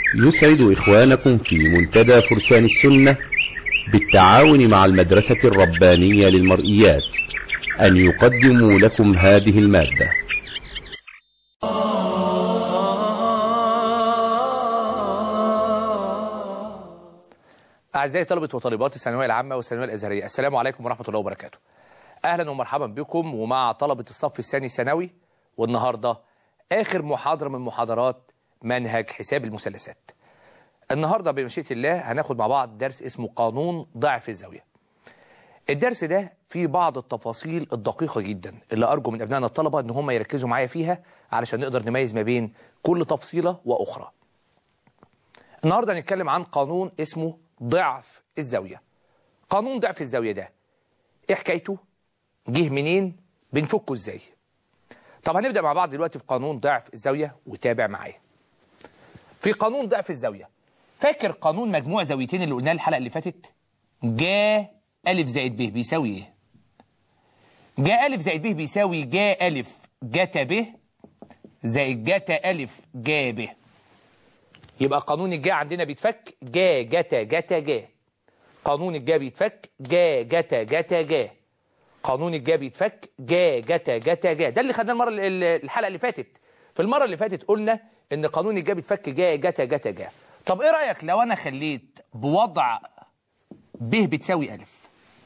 يسعد إخوانكم في منتدى فرسان السنة بالتعاون مع المدرسة الربانية للمرئيات أن يقدموا لكم هذه المادة أعزائي طلبة وطالبات الثانوية العامة والثانوية الأزهرية السلام عليكم ورحمة الله وبركاته أهلا ومرحبا بكم ومع طلبة الصف الثاني الثانوي والنهاردة آخر محاضرة من محاضرات منهج حساب المثلثات النهاردة بمشيئة الله هناخد مع بعض درس اسمه قانون ضعف الزاوية الدرس ده فيه بعض التفاصيل الدقيقة جدا اللي أرجو من أبنائنا الطلبة إن هم يركزوا معايا فيها علشان نقدر نميز ما بين كل تفصيلة وأخرى النهاردة هنتكلم عن قانون اسمه ضعف الزاوية قانون ضعف الزاوية ده ايه حكايته جه منين بنفكه ازاي طب هنبدأ مع بعض دلوقتي في قانون ضعف الزاوية وتابع معايا في قانون ضعف الزاوية فاكر قانون مجموع زاويتين اللي قلناه الحلقة اللي فاتت جا ألف زائد ب بيساوي ايه جا ألف زائد ب بيساوي جا ألف جتا ب زائد جتا ألف جا ب يبقى قانون الجا عندنا بيتفك جا جتا جتا جا قانون الجا بيتفك جا جتا جتا جا قانون الجا بيتفك جا جتا جتا جا ده اللي خدناه المره الحلقه اللي فاتت في المره اللي فاتت قلنا ان قانون الجا بيتفك جا جتا جتا جا طب ايه رايك لو انا خليت بوضع ب بتساوي الف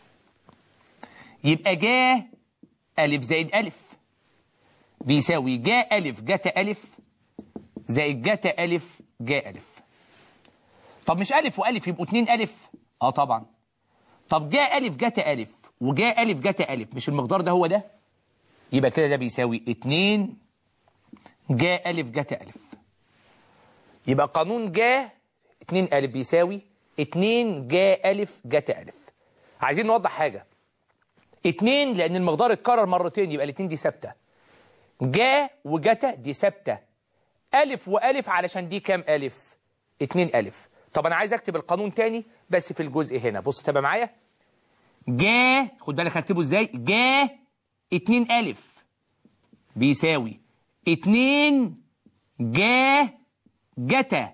يبقى جا الف زائد الف بيساوي جا الف جتا الف زائد جتا الف جا ألف طب مش ألف وألف يبقوا اتنين ألف اه طبعا طب جاء ألف جتا ألف وجاء ألف جتا ألف مش المقدار ده هو ده يبقى كده ده بيساوي اتنين جاء ألف جتا ألف يبقى قانون جاء اتنين ألف بيساوي اتنين جاء ألف جتا ألف عايزين نوضح حاجة اتنين لأن المقدار اتكرر مرتين يبقى الاتنين دي ثابتة جاء وجتا دي ثابته ألف وألف علشان دي كام ألف اتنين ألف طب أنا عايز أكتب القانون تاني بس في الجزء هنا بص تابع معايا جا خد بالك هكتبه إزاي جا اتنين ألف بيساوي اتنين جا جتا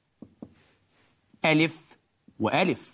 ألف وألف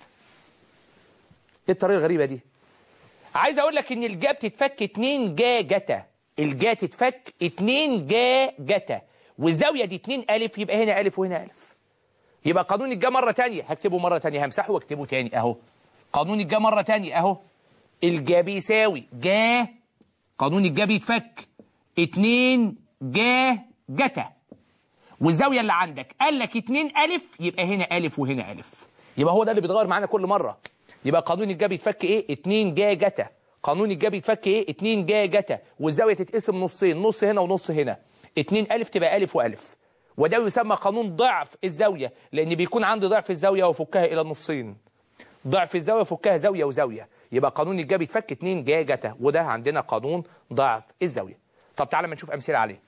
ايه الطريقة الغريبة دي عايز أقول لك إن الجا بتتفك اتنين جا جتا الجا تتفك اتنين جا جتا والزاوية دي 2 ألف يبقى هنا ألف وهنا ألف يبقى قانون الجا مرة تانية هكتبه مرة تانية همسحه واكتبه تاني أهو قانون الجا مرة تانية أهو الجا بيساوي جا قانون الجا بيتفك 2 جا جتا والزاوية اللي عندك قال لك 2 ألف يبقى هنا ألف وهنا ألف يبقى هو ده اللي بيتغير معانا كل مرة يبقى قانون الجا بيتفك إيه 2 جا جتا قانون الجا بيتفك إيه 2 جا جتا والزاوية تتقسم نصين نص هنا ونص هنا 2 ألف تبقى ألف وألف وده يسمى قانون ضعف الزاوية لأن بيكون عندي ضعف الزاوية وفكها إلى نصين ضعف الزاوية فكها زاوية وزاوية يبقى قانون الجا بيتفك 2 جا جتا وده عندنا قانون ضعف الزاوية طب تعالى ما نشوف أمثلة عليه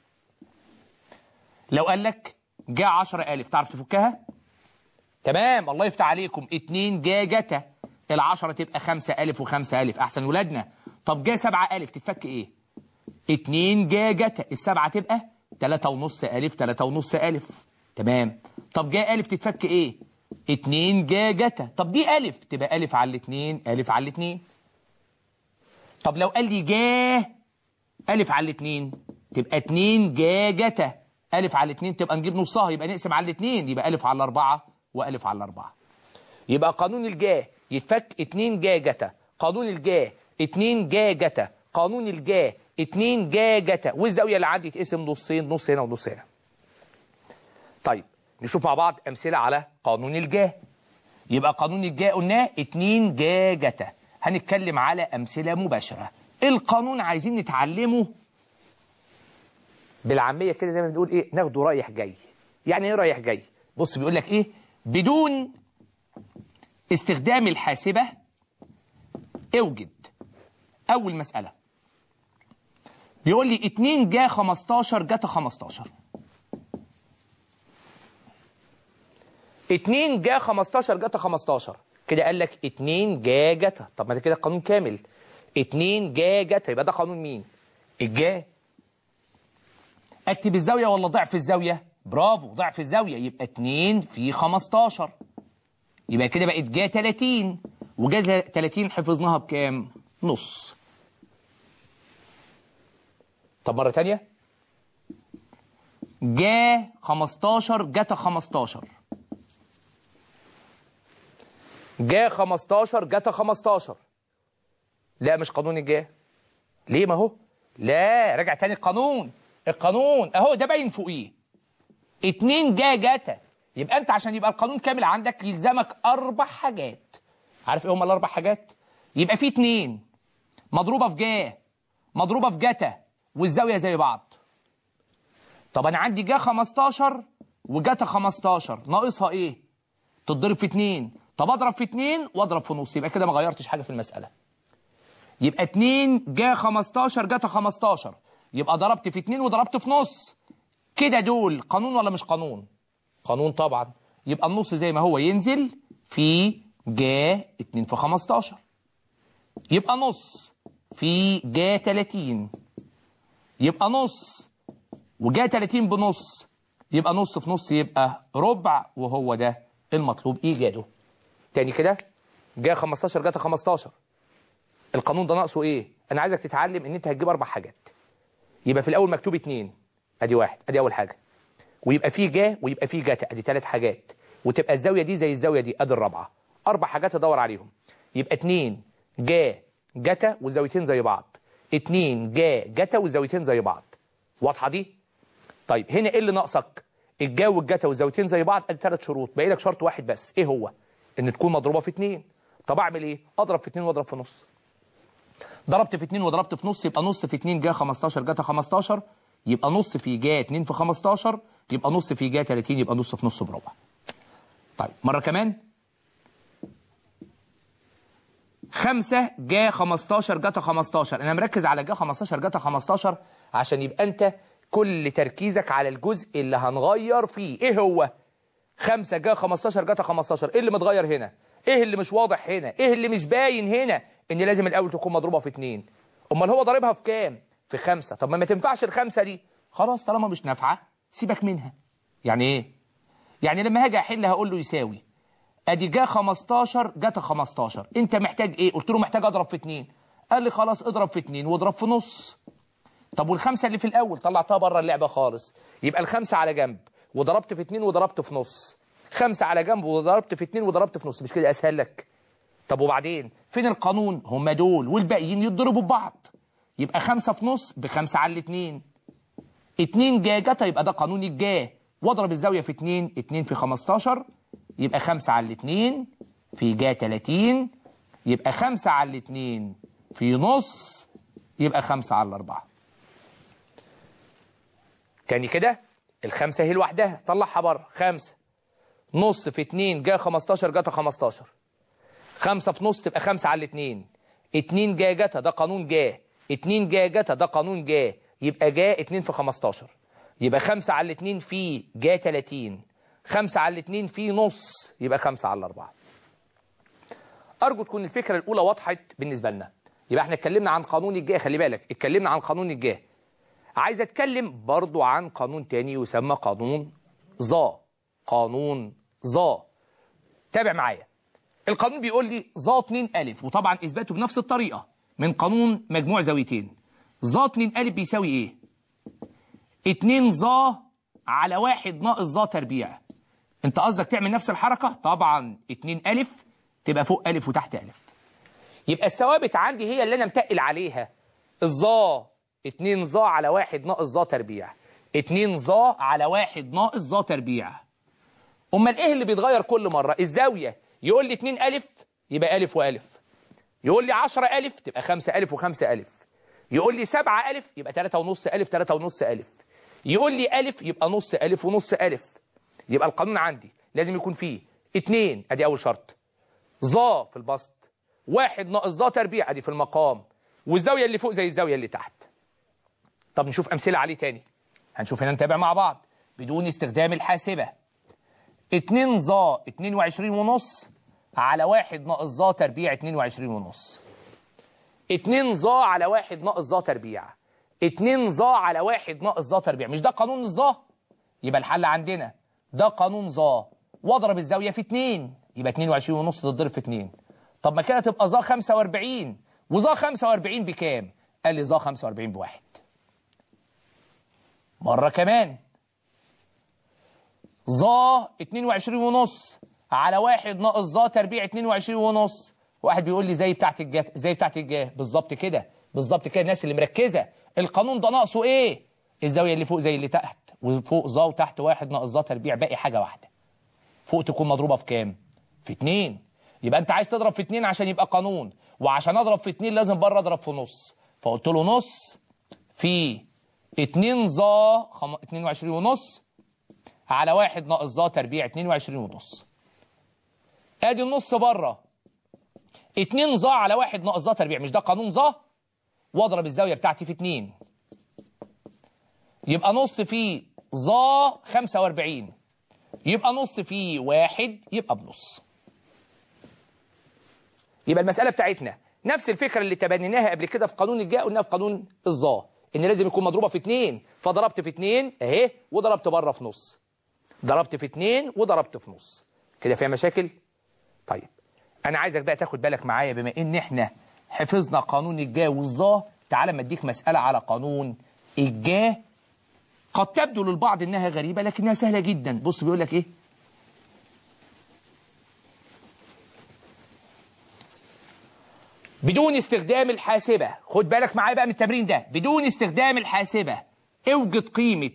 لو قال لك جا 10000 تعرف تفكها تمام الله يفتح عليكم 2 جا جتا العشرة تبقى 5000 و5000 أحسن ولادنا طب جا 7000 تتفك إيه 2 جا جتا السبعة تبقى 3 ونص ألف 3 ونص ألف تمام طب جا ألف تتفك إيه 2 جا جتا طب دي ألف تبقى ألف على الاتنين ألف على الاتنين طب لو قال لي جا ألف على الاتنين تبقى 2 جا جتا ألف على الاتنين تبقى نجيب نصها يبقى نقسم على الاتنين يبقى ألف على أربعة وألف على أربعة يبقى قانون الجا يتفك 2 جا جتا قانون الجا 2 جا جتا قانون الجا 2 جا جتا والزاويه اللي عندي تقسم نصين نص هنا ونص هنا طيب نشوف مع بعض امثله على قانون الجا يبقى قانون الجا قلناه 2 جا جتا هنتكلم على امثله مباشره القانون عايزين نتعلمه بالعاميه كده زي ما بنقول ايه ناخده رايح جاي يعني ايه رايح جاي بص بيقول لك ايه بدون استخدام الحاسبه اوجد اول مساله بيقول لي 2 جا 15 جتا 15 2 جا 15 جتا 15 كده قال لك 2 جا جتا طب ما ده كده قانون كامل 2 جا جتا يبقى ده قانون مين الجا اكتب الزاويه ولا ضعف الزاويه برافو ضعف الزاويه يبقى 2 في 15 يبقى كده بقت جا 30 وجا 30 حفظناها بكام نص طب مره تانية جا 15 جتا 15 جا 15 جتا 15 لا مش قانون الجا ليه ما هو لا راجع تاني القانون القانون اهو ده باين فوقيه اتنين جا جتا يبقى انت عشان يبقى القانون كامل عندك يلزمك اربع حاجات عارف ايه هم الاربع حاجات يبقى في اتنين مضروبه في جا مضروبه في جتا والزاويه زي بعض طب انا عندي جا 15 وجتا 15 ناقصها ايه تتضرب في اتنين طب اضرب في اتنين واضرب في نص يبقى كده ما غيرتش حاجه في المساله يبقى 2 جا 15 جتا 15 يبقى ضربت في 2 وضربت في نص كده دول قانون ولا مش قانون قانون طبعا يبقى النص زي ما هو ينزل في جا 2 في 15 يبقى نص في جا 30 يبقى نص وجا 30 بنص يبقى نص في نص يبقى ربع وهو ده المطلوب ايجاده تاني كده جا 15 جاتا 15 القانون ده ناقصه ايه انا عايزك تتعلم ان انت هتجيب اربع حاجات يبقى في الاول مكتوب اتنين ادي واحد ادي اول حاجه ويبقى فيه جا ويبقى فيه جاتا ادي ثلاث حاجات وتبقى الزاويه دي زي الزاويه دي ادي الرابعه اربع حاجات ادور عليهم يبقى اتنين جا جاتا والزاويتين زي بعض اتنين جا جاتا والزاويتين زي بعض واضحه دي طيب هنا ايه اللي ناقصك الجا والجاتا والزاويتين زي بعض ادي ثلاث شروط باقي لك شرط واحد بس ايه هو ان تكون مضروبه في اتنين طب اعمل ايه اضرب في اتنين واضرب في نص ضربت في 2 وضربت في نص يبقى نص في 2 جا 15 جاتا 15 يبقى نص في جا 2 في 15 يبقى نص في جا 30 يبقى نص في نص بربع طيب مرة كمان 5 جا 15 جاتا 15 انا مركز على جا 15 جاتا 15 عشان يبقى انت كل تركيزك على الجزء اللي هنغير فيه ايه هو 5 جا 15 جاتا 15 ايه اللي متغير هنا ايه اللي مش واضح هنا ايه اللي مش باين هنا ان لازم الاول تكون مضروبه في اتنين امال هو ضاربها في كام في خمسة طب ما ما تنفعش الخمسة دي خلاص طالما مش نافعه سيبك منها يعني ايه يعني لما هاجي احل هقول له يساوي ادي جا 15 جاتا 15 انت محتاج ايه قلت له محتاج اضرب في اتنين قال لي خلاص اضرب في اتنين واضرب في نص طب والخمسه اللي في الاول طلعتها بره اللعبه خالص يبقى الخمسه على جنب وضربت في اتنين وضربت في نص خمسه على جنب وضربت في اتنين وضربت في نص مش كده اسهل لك طب وبعدين فين القانون هم دول والباقيين يتضربوا ببعض يبقى خمسة في نص بخمسة على الاتنين اتنين جا جتا يبقى ده قانون الجا واضرب الزاوية في اتنين اتنين في خمستاشر يبقى خمسة على الاتنين في جا تلاتين يبقى خمسة على الاتنين في نص يبقى خمسة على الأربعة تاني كده الخمسة هي لوحدها طلعها بره خمسة نص في اتنين جا خمستاشر جاتا خمستاشر خمسة في نص تبقى خمسة على الاتنين اتنين جا جتا ده قانون جا اتنين جا جتا ده قانون جا يبقى جا اتنين في خمستاشر يبقى خمسة على الاتنين في جا تلاتين خمسة على الاتنين في نص يبقى خمسة على الأربعة أرجو تكون الفكرة الأولى وضحت بالنسبة لنا يبقى احنا اتكلمنا عن قانون الجا خلي بالك اتكلمنا عن قانون الجا عايز اتكلم برضو عن قانون تاني يسمى قانون ظا قانون ظا تابع معايا القانون بيقول لي ظا 2 ألف وطبعا إثباته بنفس الطريقة من قانون مجموع زاويتين ظا 2 ألف بيساوي إيه؟ 2 ظا على واحد ناقص ظا تربيع أنت قصدك تعمل نفس الحركة؟ طبعا 2 ألف تبقى فوق ألف وتحت ألف يبقى الثوابت عندي هي اللي أنا متقل عليها الظا 2 ظا على واحد ناقص ظا تربيع 2 ظا على واحد ناقص ظا تربيع أمال إيه اللي بيتغير كل مرة؟ الزاوية يقول لي 2 ألف يبقى ألف وألف يقول لي 10 ألف تبقى 5 ألف و5 ألف يقول لي 7 ألف يبقى 3 ونص ألف 3 ونص ألف يقول لي ألف يبقى نص ألف ونص ألف يبقى القانون عندي لازم يكون فيه 2 أدي أول شرط ظا في البسط واحد ناقص ظا تربيع أدي في المقام والزاوية اللي فوق زي الزاوية اللي تحت طب نشوف أمثلة عليه تاني هنشوف هنا نتابع مع بعض بدون استخدام الحاسبة 2 ظا 22 ونص على واحد ناقص ظا تربيع 22 ونص 2 ظا على واحد ناقص ظا تربيع 2 ظا على واحد ناقص ظا تربيع مش ده قانون الظا يبقى الحل عندنا ده قانون ظا واضرب الزاويه في 2 يبقى 22 ونص تتضرب في 2 طب ما كده تبقى ظا 45 وظا 45 بكام قال لي ظا 45 بواحد مره كمان ظا 22 ونص على واحد ناقص ظا تربيع 22 ونص واحد بيقول لي زي بتاعت الجاه زي بتاعت الجاه بالظبط كده بالظبط كده الناس اللي مركزه القانون ده ناقصه ايه الزاويه اللي فوق زي اللي تحت وفوق ظا وتحت واحد ناقص ظا تربيع باقي حاجه واحده فوق تكون مضروبه في كام في اتنين يبقى انت عايز تضرب في اتنين عشان يبقى قانون وعشان اضرب في اتنين لازم بره اضرب في نص فقلت له نص في اتنين ظا خم... 22 ونص على واحد ناقص ظا تربيع 22 ونص ادي النص بره 2 ظا على واحد ناقص ظا تربيع مش ده قانون ظا واضرب الزاويه بتاعتي في 2 يبقى نص في ظا 45 يبقى نص في واحد يبقى بنص يبقى المساله بتاعتنا نفس الفكره اللي تبنيناها قبل كده في قانون الجاء قلناها في قانون الظا ان لازم يكون مضروبه في 2 فضربت في 2 اهي وضربت بره في نص ضربت في 2 وضربت في نص كده فيها مشاكل طيب انا عايزك بقى تاخد بالك معايا بما ان احنا حفظنا قانون الجا والظا تعالى ما اديك مساله على قانون الجا قد تبدو للبعض انها غريبه لكنها سهله جدا بص بيقول لك ايه بدون استخدام الحاسبه خد بالك معايا بقى من التمرين ده بدون استخدام الحاسبه اوجد قيمه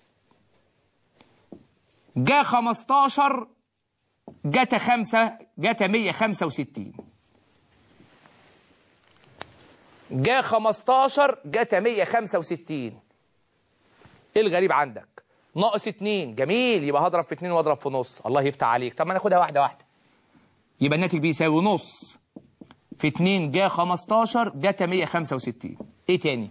جا 15 جتا 5 جتا 165 جا 15 جتا 165 ايه الغريب عندك ناقص 2 جميل يبقى هضرب في 2 واضرب في نص الله يفتح عليك طب ما ناخدها واحده واحده يبقى الناتج بيساوي نص في 2 جا 15 جتا 165 ايه تاني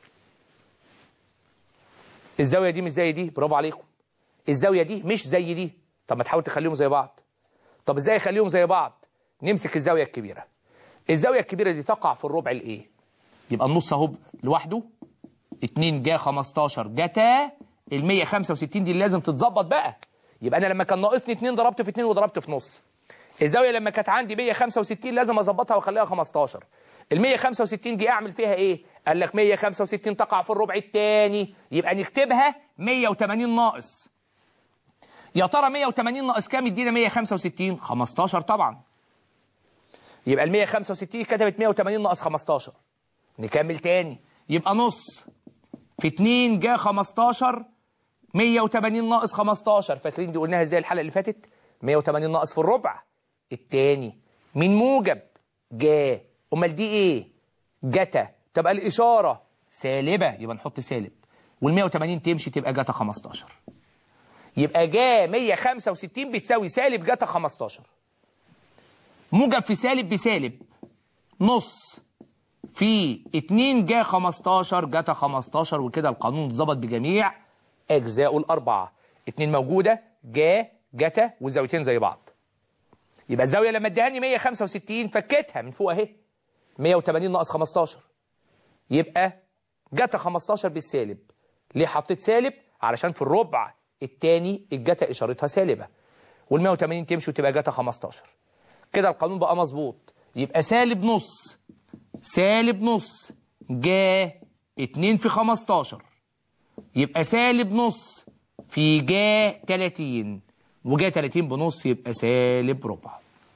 الزاويه دي مش زي دي برافو عليكم الزاويه دي مش زي دي طب ما تحاول تخليهم زي بعض طب ازاي اخليهم زي بعض نمسك الزاويه الكبيره الزاويه الكبيره دي تقع في الربع الايه يبقى النص اهو لوحده 2 جا 15 جتا ال 165 دي اللي لازم تتظبط بقى يبقى انا لما كان ناقصني 2 ضربت في 2 وضربت في نص الزاويه لما كانت عندي 165 لازم اظبطها واخليها 15 ال 165 دي اعمل فيها ايه قال لك 165 تقع في الربع الثاني يبقى نكتبها 180 ناقص يا ترى 180 ناقص كام يدينا 165 15 طبعا يبقى ال 165 كتبت 180 ناقص 15 نكمل تاني يبقى نص في 2 جا 15 180 ناقص 15 فاكرين دي قلناها ازاي الحلقه اللي فاتت 180 ناقص في الربع التاني من موجب جا امال دي ايه جتا تبقى الاشاره سالبه يبقى نحط سالب وال 180 تمشي تبقى جتا 15 يبقى جا 165 بتساوي سالب جتا 15 موجب في سالب بسالب نص في 2 جا 15 جتا 15 وكده القانون اتظبط بجميع اجزائه الاربعه 2 موجوده جا جتا والزاويتين زي بعض يبقى الزاويه لما ادهاني 165 فكيتها من فوق اهي 180 ناقص 15 يبقى جتا 15 بالسالب ليه حطيت سالب علشان في الربع الثاني الجتا اشارتها سالبه وال 180 تمشي وتبقى جتا 15 كده القانون بقى مظبوط يبقى سالب نص سالب نص جا 2 في 15 يبقى سالب نص في جا 30 وجا 30 بنص يبقى سالب ربع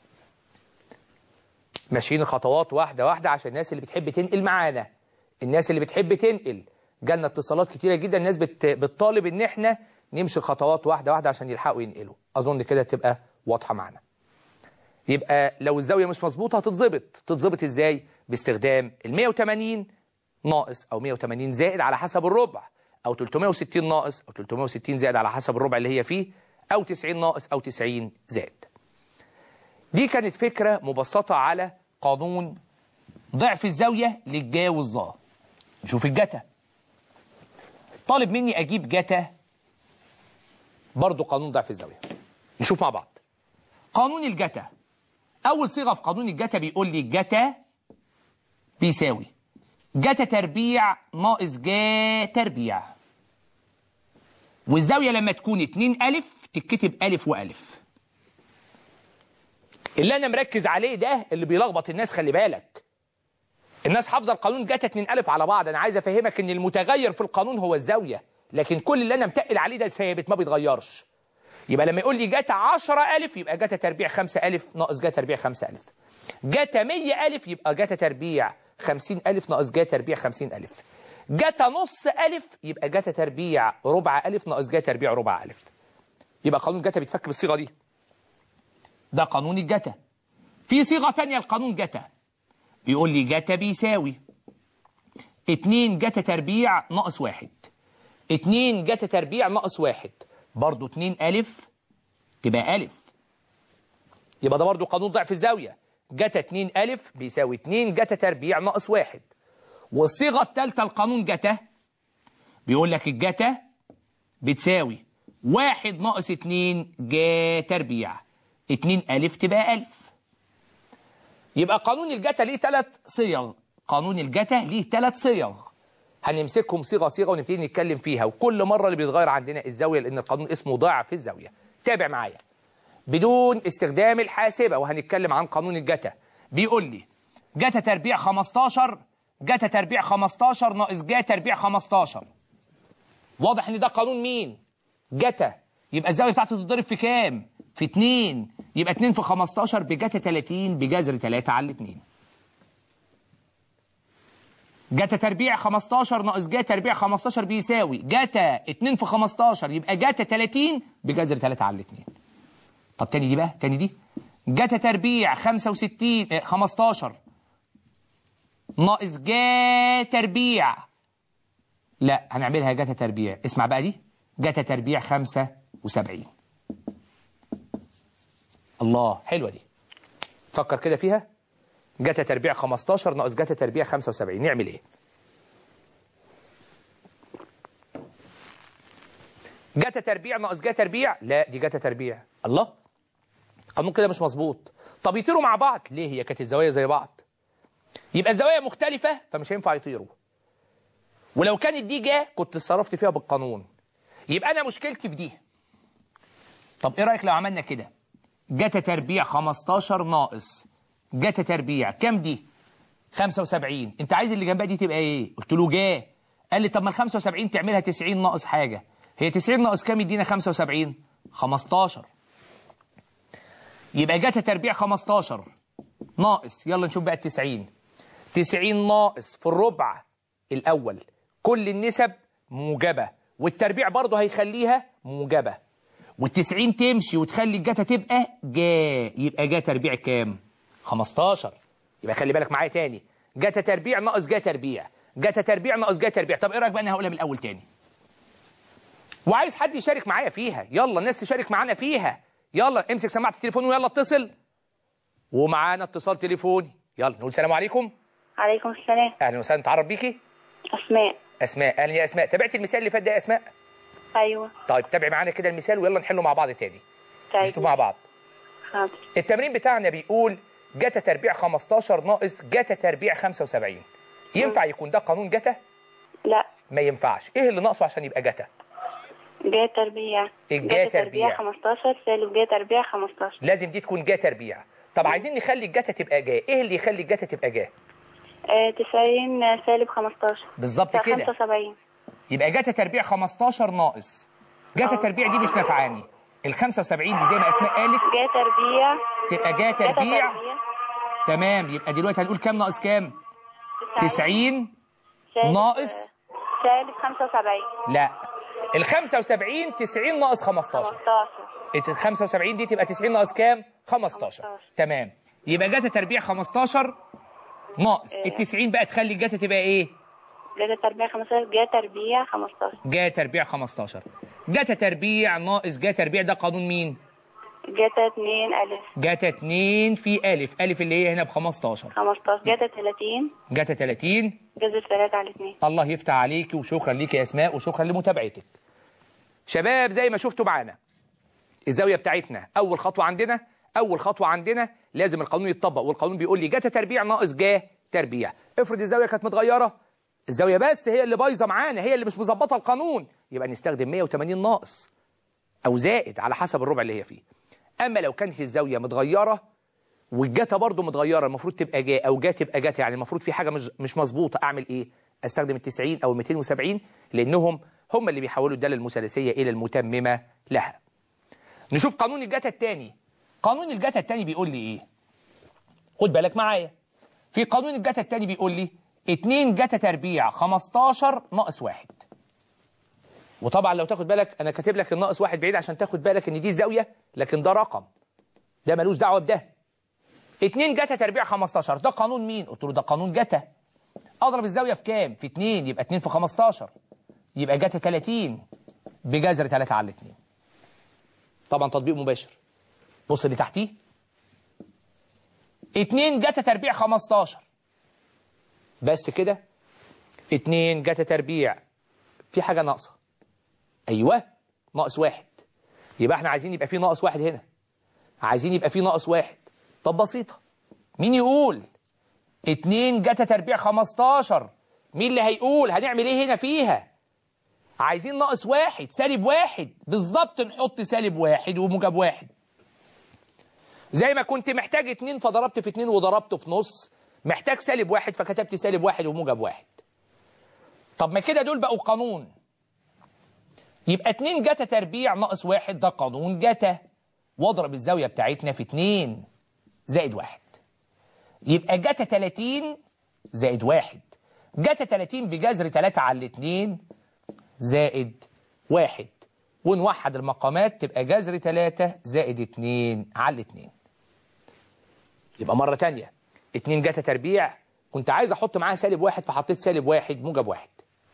ماشيين الخطوات واحدة واحدة عشان الناس اللي بتحب تنقل معانا الناس اللي بتحب تنقل جالنا اتصالات كتيرة جدا الناس بت... بتطالب ان احنا نمشي الخطوات واحدة واحدة عشان يلحقوا ينقلوا اظن كده تبقى واضحة معانا يبقى لو الزاوية مش مظبوطة هتتظبط تتظبط ازاي باستخدام ال 180 ناقص او 180 زائد على حسب الربع او 360 ناقص او 360 زائد على حسب الربع اللي هي فيه او 90 ناقص او 90 زائد دي كانت فكرة مبسطة على قانون ضعف الزاوية للجا والظا نشوف الجتا طالب مني اجيب جتا برضو قانون ضعف الزاوية نشوف مع بعض قانون الجتا اول صيغة في قانون الجتا بيقول لي جتا بيساوي جتا تربيع ناقص جا تربيع والزاوية لما تكون 2 ألف تتكتب ألف وألف اللي أنا مركز عليه ده اللي بيلخبط الناس خلي بالك الناس حافظة القانون جت 2 ألف على بعض أنا عايز أفهمك إن المتغير في القانون هو الزاوية لكن كل اللي أنا متقل عليه ده ثابت ما بيتغيرش يبقى لما يقول لي جت 10 ألف يبقى جت تربيع 5 ألف ناقص جت تربيع 5 ألف جت 100 ألف يبقى جت تربيع 50 ألف ناقص جت تربيع 50 ألف جت نص ألف يبقى جت تربيع ربع ألف ناقص جت تربيع ربع ألف يبقى قانون جتا بيتفك بالصيغة دي ده قانون الجتا في صيغة تانية لقانون جتا بيقول لي جتا بيساوي 2 جتا تربيع ناقص واحد 2 جتا تربيع ناقص واحد برضو 2 ألف تبقى ألف يبقى ده برضو قانون ضعف الزاوية جتا 2 ألف بيساوي 2 جتا تربيع ناقص واحد والصيغة الثالثة لقانون جتا بيقول لك الجتا بتساوي واحد ناقص اتنين جا تربيع اتنين ألف تبقى ألف يبقى قانون الجتا ليه ثلاث صيغ قانون الجتا ليه ثلاث صيغ هنمسكهم صيغة صيغة ونبتدي نتكلم فيها وكل مرة اللي بيتغير عندنا الزاوية لأن القانون اسمه ضعف الزاوية تابع معايا بدون استخدام الحاسبة وهنتكلم عن قانون الجتا بيقول لي جتا تربيع 15 جتا تربيع 15 ناقص جا تربيع 15 واضح ان ده قانون مين جتا يبقى الزاويه بتاعته تتضرب في كام في 2 يبقى 2 في 15 بجتا 30 بجذر 3 على 2 جتا تربيع 15 ناقص جا تربيع 15 بيساوي جتا 2 في 15 يبقى جتا 30 بجذر 3 على 2 طب تاني دي بقى تاني دي جتا تربيع 65 آه، 15 ناقص جا تربيع لا هنعملها جتا تربيع اسمع بقى دي جتا تربيع 75 الله حلوة دي فكر كده فيها جتا تربيع 15 ناقص جتا تربيع 75 نعمل ايه جتا تربيع ناقص جتا تربيع لا دي جتا تربيع الله قانون كده مش مظبوط طب يطيروا مع بعض ليه هي كانت الزوايا زي بعض يبقى الزوايا مختلفة فمش هينفع يطيروا ولو كانت دي جا كنت اتصرفت فيها بالقانون يبقى انا مشكلتي في دي طب ايه رايك لو عملنا كده جتا تربيع 15 ناقص جتا تربيع كام دي 75 انت عايز اللي جنبها دي تبقى ايه قلت له جا قال لي طب ما ال 75 تعملها 90 ناقص حاجه هي 90 ناقص كام يدينا 75 15 يبقى جتا تربيع 15 ناقص يلا نشوف بقى ال 90 90 ناقص في الربع الأول كل النسب موجبة والتربيع برضه هيخليها موجبة والتسعين تمشي وتخلي الجتا تبقى جا يبقى جا تربيع كام 15 يبقى خلي بالك معايا تاني جتا تربيع ناقص جا تربيع جتا تربيع ناقص جا تربيع طب ايه رايك بقى انا هقولها من الاول تاني وعايز حد يشارك معايا فيها يلا الناس تشارك معانا فيها يلا امسك سماعه التليفون ويلا اتصل ومعانا اتصال تليفوني يلا نقول سلام عليكم عليكم السلام اهلا وسهلا نتعرف بيكي أسماء اسماء اهلا يا اسماء تابعت المثال اللي فات ده يا اسماء أيوة طيب تابعي معانا كده المثال ويلا نحله مع بعض تاني نشوف طيب مع بعض حاضر التمرين بتاعنا بيقول جتا تربيع 15 ناقص جتا تربيع 75 ينفع يكون ده قانون جتا لا ما ينفعش ايه اللي ناقصه عشان يبقى جتا جا تربيع الجا جا تربيع. 15 سالب جا تربيع 15 لازم دي تكون جا تربيع طب عايزين نخلي الجتا تبقى جا ايه اللي يخلي الجتا تبقى جا آه 90 سالب 15 بالظبط كده 75 يبقى جتا تربيع 15 ناقص جتا آه. تربيع دي مش نافعاني ال 75 دي زي ما اسماء قالت جا تربيع تبقى جا جا تربيع تمام يبقى دلوقتي هنقول كام ناقص كام 90 سالب- ناقص سالب 75 لا ال 75 90 ناقص 15 15 ال 75 دي تبقى 90 ناقص كام 15 15. تمام يبقى جتا تربيع 15 ناقص ال 90 بقى تخلي الجتا تبقى ايه جا تربيع 15 جا تربيع 15 جا تربيع 15 جتا تربيع ناقص جا تربيع ده قانون مين جا 2 ألف جتا 2 في ألف ألف اللي هي هنا ب 15 15 جا 30 جتا 30 جذر 3 على 2 الله يفتح عليكي وشكرا ليك يا اسماء وشكرا لمتابعتك شباب زي ما شفتوا معانا الزاويه بتاعتنا اول خطوه عندنا اول خطوه عندنا لازم القانون يتطبق والقانون بيقول لي جتا تربيع ناقص جا تربيع افرض الزاويه كانت متغيره الزاويه بس هي اللي بايظه معانا هي اللي مش مظبطه القانون يبقى نستخدم 180 ناقص او زائد على حسب الربع اللي هي فيه اما لو كانت الزاويه متغيره والجاتا برضو متغيره المفروض تبقى جا او جا تبقى جاتا يعني المفروض في حاجه مش مش مظبوطه اعمل ايه استخدم ال 90 او ال 270 لانهم هم اللي بيحولوا الداله المثالثيه الى المتممه لها نشوف قانون الجاتا الثاني قانون الجاتا الثاني بيقول لي ايه خد بالك معايا في قانون الجاتا الثاني بيقول لي 2 جاتا تربيع 15 ناقص 1 وطبعا لو تاخد بالك انا كاتب لك الناقص واحد بعيد عشان تاخد بالك ان دي زاويه لكن ده رقم ده ملوش دعوه بده 2 جتا تربيع 15 ده قانون مين قلت له ده قانون جتا اضرب الزاويه في كام في 2 يبقى 2 في 15 يبقى جتا 30 بجذر 3 على 2 طبعا تطبيق مباشر بص اللي تحتيه 2 جتا تربيع 15 بس كده 2 جتا تربيع في حاجه ناقصه ايوه ناقص واحد يبقى احنا عايزين يبقى في ناقص واحد هنا عايزين يبقى في ناقص واحد طب بسيطة مين يقول اتنين جتا تربيع 15 مين اللي هيقول هنعمل ايه هنا فيها عايزين ناقص واحد سالب واحد بالظبط نحط سالب واحد وموجب واحد زي ما كنت محتاج اتنين فضربت في اتنين وضربته في نص محتاج سالب واحد فكتبت سالب واحد وموجب واحد طب ما كده دول بقوا قانون يبقى 2 جتا تربيع ناقص واحد ده قانون جتا واضرب الزاوية بتاعتنا في 2 زائد واحد يبقى جتا 30 زائد واحد جتا 30 بجذر 3 على 2 زائد واحد ونوحد المقامات تبقى جذر 3 زائد 2 على 2 يبقى مرة تانية 2 جتا تربيع كنت عايز احط معاها سالب واحد فحطيت سالب واحد موجب واحد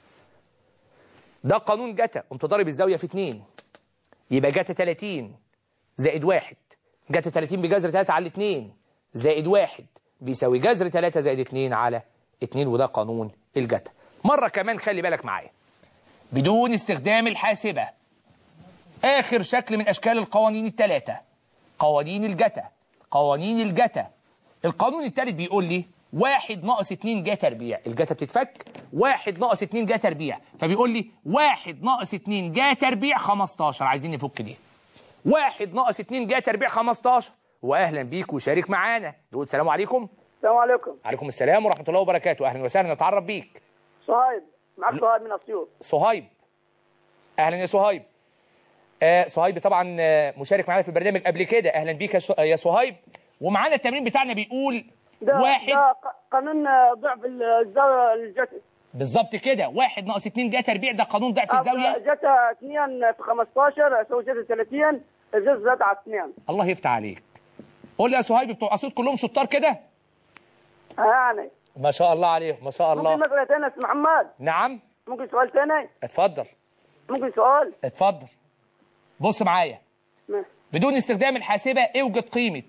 ده قانون جتا قمت ضارب الزاوية في 2 يبقى جتا 30 زائد واحد جتا 30 بجذر 3 على 2 زائد واحد بيساوي جذر 3 زائد 2 على 2 وده قانون الجتا مرة كمان خلي بالك معايا بدون استخدام الحاسبة آخر شكل من أشكال القوانين الثلاثة قوانين الجتا قوانين الجتا القانون الثالث بيقول لي واحد ناقص اتنين جا تربيع الجتا بتتفك واحد ناقص اتنين جا تربيع فبيقول لي واحد ناقص اتنين جا تربيع 15 عايزين نفك دي واحد ناقص اتنين جا تربيع 15 واهلا بيك وشارك معانا نقول السلام عليكم السلام عليكم عليكم السلام ورحمه الله وبركاته اهلا وسهلا نتعرف بيك صهيب معك صهيب من اسيوط صهيب اهلا يا صهيب آه صهيب طبعا آه مشارك معانا في البرنامج قبل كده اهلا بيك يا ش- يا صهيب ومعانا التمرين بتاعنا بيقول ده واحد ده ق- قانون ضعف الزاويه الجت بالظبط كده واحد ناقص اتنين جا تربيع ده قانون ضعف الزاويه جتا 2 في 15 يساوي جتا 30 الجزء 3 على 2 الله يفتح عليك قول لي يا صهيب بتوع اسيوط كلهم شطار كده يعني ما شاء الله عليهم ما شاء ممكن الله مسألة ثانية يا محمد نعم ممكن سؤال ثاني اتفضل ممكن سؤال اتفضل بص معايا ماشي. بدون استخدام الحاسبة اوجد قيمة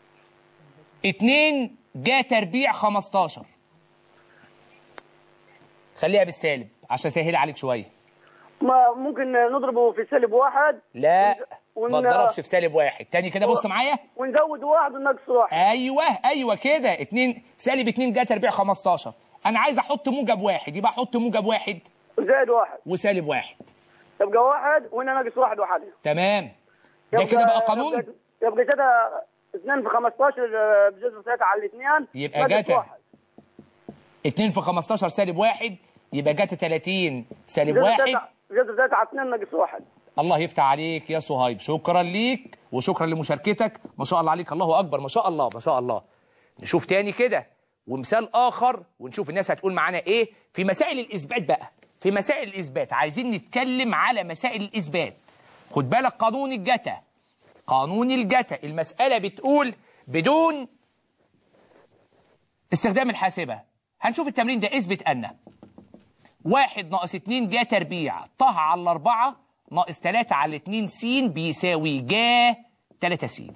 2 جا تربيع 15 خليها بالسالب عشان اسهل عليك شوية ما ممكن نضربه في سالب واحد لا ون- ما تضربش في سالب واحد تاني كده بص معايا ونزود واحد ونقص واحد ايوه ايوه كده 2 سالب 2 جا تربيع 15 انا عايز احط موجب واحد يبقى احط موجب واحد وزائد واحد وسالب واحد يبقى واحد وهنا ناقص واحد واحد تمام ده كده بقى قانون يبقى, يبقى جتا 2 في 15 بجزء 3 على 2 يبقى جتا 2 في 15 سالب واحد يبقى جت 30 سالب واحد جزء 3 على 2 ناقص واحد الله يفتح عليك يا صهيب شكرا ليك وشكرا لمشاركتك ما شاء الله عليك الله اكبر ما شاء الله ما شاء الله نشوف تاني كده ومثال اخر ونشوف الناس هتقول معانا ايه في مسائل الاثبات بقى في مسائل الاثبات عايزين نتكلم على مسائل الاثبات خد بالك قانون الجتا قانون الجتا المسألة بتقول بدون استخدام الحاسبة هنشوف التمرين ده اثبت أن واحد ناقص اتنين جا تربيع طه على الأربعة ناقص تلاتة على اتنين س بيساوي جا تلاتة س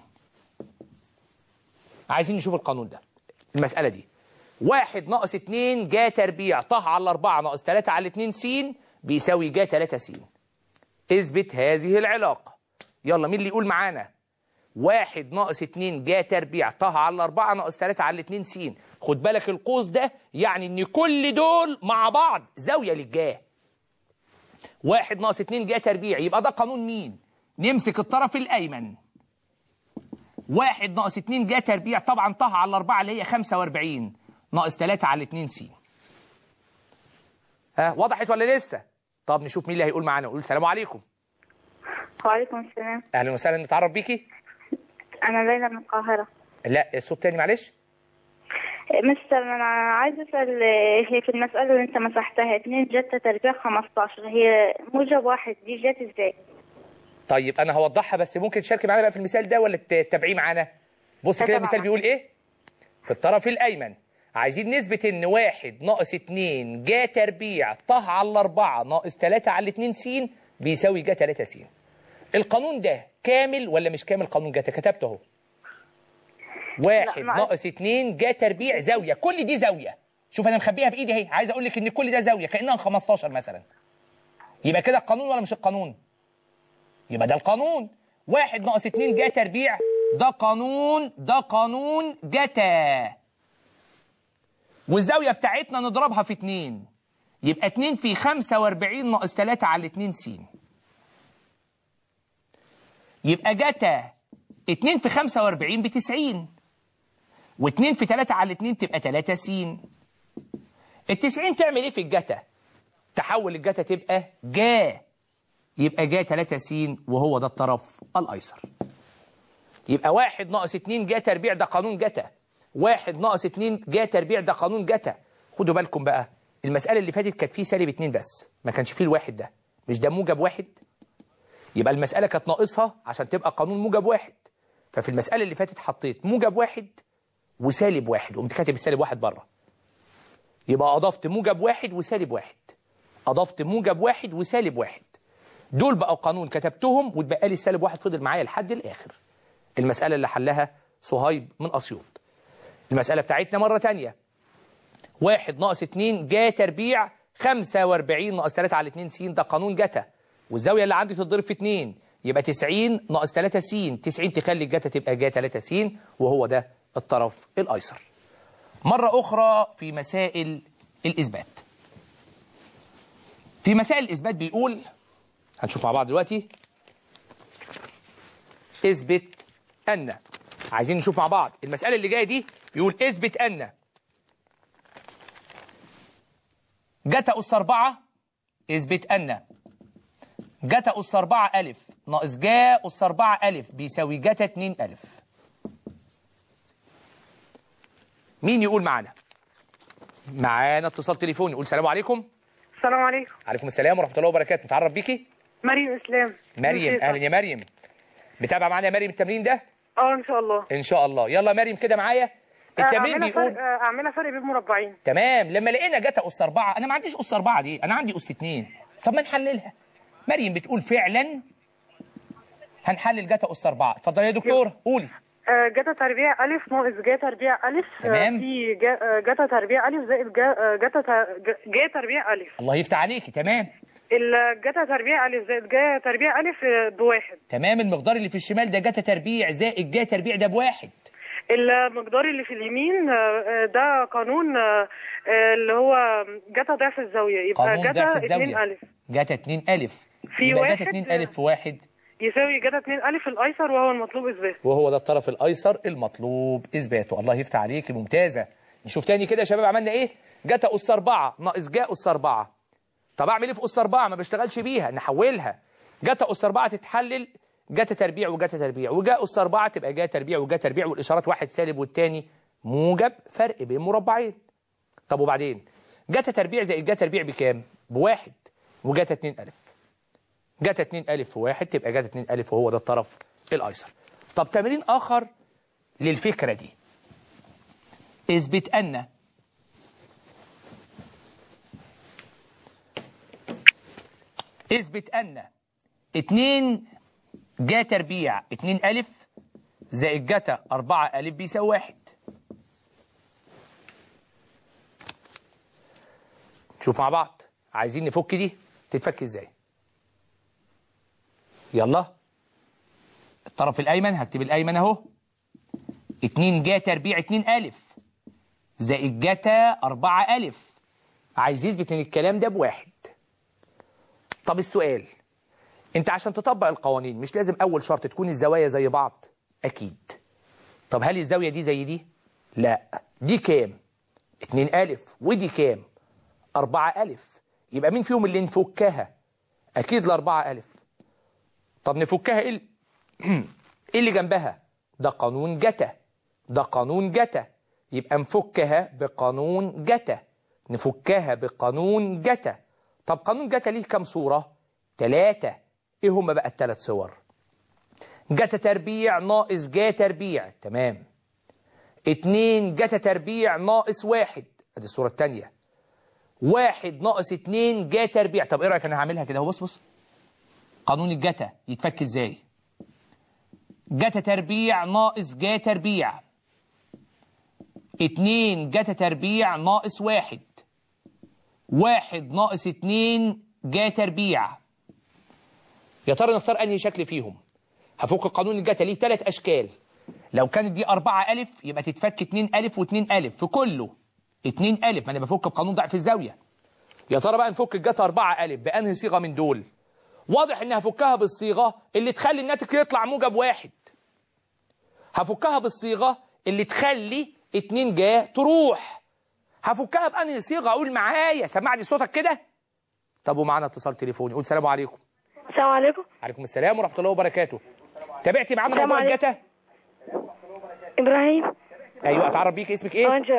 عايزين نشوف القانون ده المسألة دي واحد ناقص اتنين جا تربيع طه على الأربعة ناقص تلاتة على اتنين س بيساوي جا تلاتة س اثبت هذه العلاقة يلا مين اللي يقول معانا واحد ناقص اتنين جا تربيع طه على أربعة ناقص تلاتة على اتنين س خد بالك القوس ده يعني إن كل دول مع بعض زاوية للجاه واحد ناقص اتنين جا تربيع يبقى ده قانون مين؟ نمسك الطرف الأيمن واحد ناقص اتنين جا تربيع طبعا طه على أربعة اللي هي خمسة وأربعين ناقص تلاتة على اتنين س ها وضحت ولا لسه؟ طب نشوف مين اللي هيقول معانا نقول السلام عليكم وعليكم السلام اهلا وسهلا نتعرف بيكي أنا ليلى من القاهرة لا الصوت تاني معلش مستر أنا عايزة أسأل هي في المسألة اللي أنت مسحتها اتنين جت تربيع 15 هي موجب واحد دي جت إزاي؟ طيب انا هوضحها بس ممكن تشاركي معانا بقى في المثال ده ولا تتابعيه معانا بص كده طبعا. المثال بيقول ايه في الطرف الايمن عايزين نثبت ان واحد ناقص اتنين جا تربيع طه على أربعة ناقص تلاتة على اتنين س بيساوي جا تلاتة س القانون ده كامل ولا مش كامل قانون جاتا كتبته اهو واحد لا، ما- ناقص اتنين جا تربيع زاوية كل دي زاوية شوف انا مخبيها بايدي اهي عايز اقول لك ان كل ده زاوية كانها 15 مثلا يبقى كده القانون ولا مش القانون يبقى ده القانون واحد ناقص اتنين جا تربيع ده قانون ده قانون جتا والزاوية بتاعتنا نضربها في اتنين يبقى اتنين في خمسة واربعين ناقص تلاتة على اتنين س يبقى جتا اتنين في خمسة واربعين بتسعين واتنين في تلاتة على اتنين تبقى تلاتة س التسعين تعمل ايه في الجتا تحول الجتا تبقى جا يبقى جا 3 س وهو ده الطرف الايسر يبقى واحد ناقص اتنين جا تربيع ده قانون جتا واحد ناقص اتنين جا تربيع ده قانون جتا خدوا بالكم بقى المسألة اللي فاتت كانت فيه سالب اتنين بس ما كانش فيه الواحد ده مش ده موجب واحد يبقى المسألة كانت ناقصها عشان تبقى قانون موجب واحد ففي المسألة اللي فاتت حطيت موجب واحد وسالب واحد وقمت كاتب السالب واحد بره يبقى أضفت موجب واحد وسالب واحد أضفت موجب واحد وسالب واحد دول بقوا قانون كتبتهم واتبقى لي السالب واحد فضل معايا لحد الآخر المسألة اللي حلها صهيب من أسيوط المسألة بتاعتنا مرة تانية واحد ناقص اتنين جا تربيع خمسة واربعين ناقص تلاتة على اتنين س ده قانون جتا والزاوية اللي عندي تتضرب في اتنين يبقى تسعين ناقص تلاتة س تسعين تخلي الجتا تبقى جا تلاتة س وهو ده الطرف الأيسر مرة أخرى في مسائل الإثبات في مسائل الإثبات بيقول هنشوف مع بعض دلوقتي اثبت أن عايزين نشوف مع بعض المسألة اللي جاية دي بيقول اثبت أن جتا أس أربعة اثبت أن جتا أس أربعة ألف ناقص جا أس أربعة ألف بيساوي جتا اتنين ألف مين يقول معانا؟ معانا اتصال تليفوني يقول السلام عليكم السلام عليكم عليكم السلام ورحمة الله وبركاته نتعرف بيكي مريم اسلام مريم نسيتها. اهلا يا مريم متابعه معانا يا مريم التمرين ده اه ان شاء الله ان شاء الله يلا مريم كده معايا التمرين اعملها بيقول فرق آه، اعملها فرق بين مربعين تمام لما لقينا جتا اس اربعه انا ما عنديش اس اربعه دي انا عندي اس اتنين طب ما نحللها مريم بتقول فعلا هنحلل جتا اس اربعه اتفضلي يا دكتور قولي آه، جتا تربيع الف ناقص جا تربيع الف آه، تمام. في جا- آه، جتا تربيع الف زائد جا آه، جتا ت- ج- جا تربيع الف الله يفتح عليكي تمام الجتا تربيع الف زائد جا تربيع الف آه، بواحد تمام المقدار اللي في الشمال ده جتا تربيع زائد جا تربيع ده بواحد المقدار اللي في اليمين آه، آه، ده قانون آه، آه، اللي هو جتا ضعف الزاوية يبقى قانون ضعف جتا الزاويه 2 الف جتا 2 الف في يبقى جتا واحد- 2 الف في واحد يساوي جتا 2 الف الايسر وهو المطلوب اثباته وهو ده الطرف الايسر المطلوب اثباته الله يفتح عليك ممتازه نشوف تاني كده يا شباب عملنا ايه جتا اس 4 ناقص جا اس 4 طب اعمل ايه في اس 4 ما بشتغلش بيها نحولها جتا اس 4 تتحلل جتا تربيع وجتا تربيع وجا اس 4 تبقى جا تربيع وجا تربيع والاشارات واحد سالب والتاني موجب فرق بين مربعين طب وبعدين جتا تربيع زائد جا تربيع بكام بواحد وجتا 2 الف جتا 2 ألف في واحد تبقى جتا 2 ألف وهو ده الطرف الأيسر طب تمرين آخر للفكرة دي اثبت أن اثبت أن 2 جا تربيع 2 ألف زائد جتا 4 ألف بيساوي واحد شوف مع بعض عايزين نفك دي تتفك ازاي يلا الطرف الايمن هكتب الايمن اهو 2 جا تربيع 2 الف زائد جتا 4 الف عايز يثبت ان الكلام ده بواحد طب السؤال انت عشان تطبق القوانين مش لازم اول شرط تكون الزوايا زي بعض اكيد طب هل الزاويه دي زي دي لا دي كام 2 الف ودي كام 4 الف يبقى مين فيهم اللي نفكها اكيد الاربعة الف طب نفكها ايه ال- ايه اللي جنبها ده قانون جتا ده قانون جتا يبقى نفكها بقانون جتا نفكها بقانون جتا طب قانون جتا ليه كام صورة ثلاثة ايه هما بقى الثلاث صور جتا تربيع ناقص جا تربيع تمام اتنين جتا تربيع ناقص واحد ادي الصورة الثانية واحد ناقص اتنين جا تربيع طب ايه رأيك انا هعملها كده اهو بص بص قانون الجتا يتفك ازاي جتا تربيع ناقص جا تربيع اتنين جتا تربيع ناقص واحد واحد ناقص اتنين جا تربيع يا ترى نختار انهي شكل فيهم هفك قانون الجتا ليه ثلاث اشكال لو كانت دي أربعة ألف يبقى تتفك اتنين ألف واتنين ألف في كله اتنين ألف ما أنا بفك بقانون ضعف الزاوية يا ترى بقى نفك الجتا أربعة ألف بأنهي صيغة من دول واضح إني هفكها بالصيغة اللي تخلي الناتج يطلع موجب واحد هفكها بالصيغة اللي تخلي اتنين جا تروح هفكها بأنهي صيغة أقول معايا سمعني صوتك كده طب ومعانا اتصال تليفوني قول سلام عليكم السلام عليكم عليكم السلام ورحمة الله وبركاته تابعتي معانا السلام موضوع عليكم. الجتا ابراهيم ايوه اتعرف بيك اسمك ايه أنت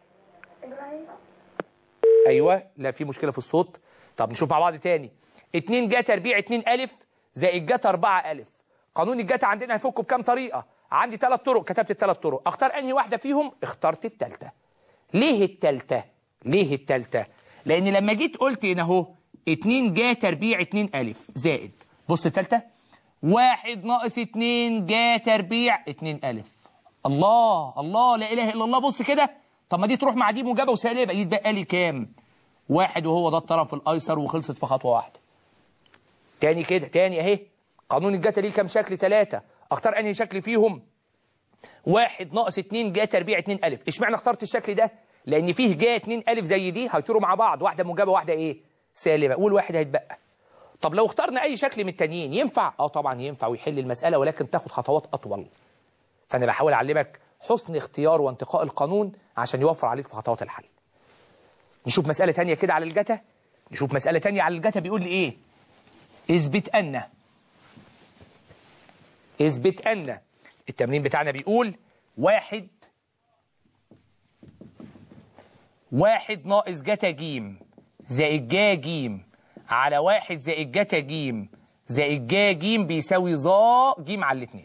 ايوه لا في مشكله في الصوت طب نشوف مع بعض تاني 2 جا تربيع 2 الف زائد جتا 4 الف قانون الجتا عندنا هنفكه بكام طريقه عندي ثلاث طرق كتبت الثلاث طرق اختار انهي واحده فيهم اخترت الثالثه ليه الثالثه ليه الثالثه لان لما جيت قلت هنا اهو 2 جا تربيع 2 الف زائد بص الثالثه واحد ناقص 2 جا تربيع 2 الف الله الله لا اله الا الله بص كده طب ما دي تروح مع دي موجبه وسالبه يتبقى لي كام واحد وهو ده الطرف الايسر وخلصت في خطوه واحده تاني كده تاني اهي قانون الجتا ليه كام شكل ثلاثة اختار انهي شكل فيهم واحد ناقص اتنين جا تربيع اتنين الف اشمعنى اخترت الشكل ده لان فيه جا اتنين الف زي دي هيطيروا مع بعض واحده موجبه واحده ايه سالبه والواحد هيتبقى طب لو اخترنا اي شكل من التانيين ينفع اه طبعا ينفع ويحل المساله ولكن تاخد خطوات اطول فانا بحاول اعلمك حسن اختيار وانتقاء القانون عشان يوفر عليك في خطوات الحل نشوف مسألة تانية كده على الجتا نشوف مسألة تانية على الجتا بيقول لي ايه اثبت ان اثبت ان التمرين بتاعنا بيقول واحد واحد ناقص جتا جيم زائد جا جيم على واحد زائد جتا جيم زائد جا جيم بيساوي ظا جيم على الاتنين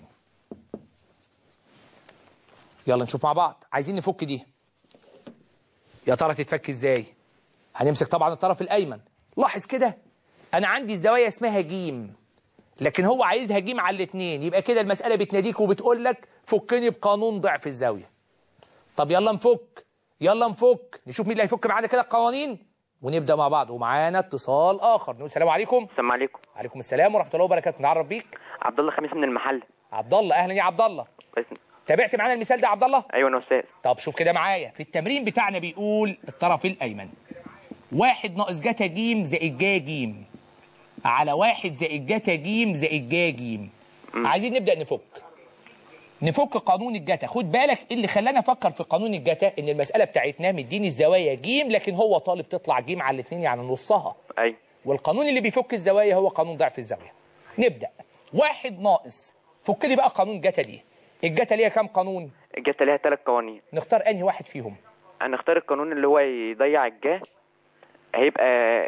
يلا نشوف مع بعض عايزين نفك دي يا ترى تتفك ازاي هنمسك طبعا الطرف الايمن لاحظ كده انا عندي الزوايا اسمها جيم لكن هو عايزها جيم على الاثنين يبقى كده المساله بتناديك وبتقول لك فكني بقانون ضعف الزاويه طب يلا نفك يلا نفك نشوف مين اللي هيفك معانا كده القوانين ونبدا مع بعض ومعانا اتصال اخر نقول السلام عليكم السلام عليكم عليكم السلام ورحمه الله وبركاته نعرف بيك عبد الله خميس من المحل عبد الله اهلا يا عبد الله كويس تابعت معانا المثال ده يا عبد الله ايوه انا استاذ طب شوف كده معايا في التمرين بتاعنا بيقول الطرف الأيمن واحد ناقص جتا جيم زائد جا جيم على واحد زائد جتا جيم زائد جا جيم عايزين نبدأ نفك نفك قانون الجتا خد بالك إيه اللي خلانا افكر في قانون الجتا ان المسألة بتاعتنا مديني الزوايا جيم لكن هو طالب تطلع جيم على الاثنين يعني نصها ايوه والقانون اللي بيفك الزوايا هو قانون ضعف الزاوية نبدأ واحد ناقص فك لي بقى قانون جتا دي الجتا ليها كام قانون جت ليها ثلاث قوانين نختار انهي واحد فيهم هنختار القانون اللي هو يضيع الجاه هيبقى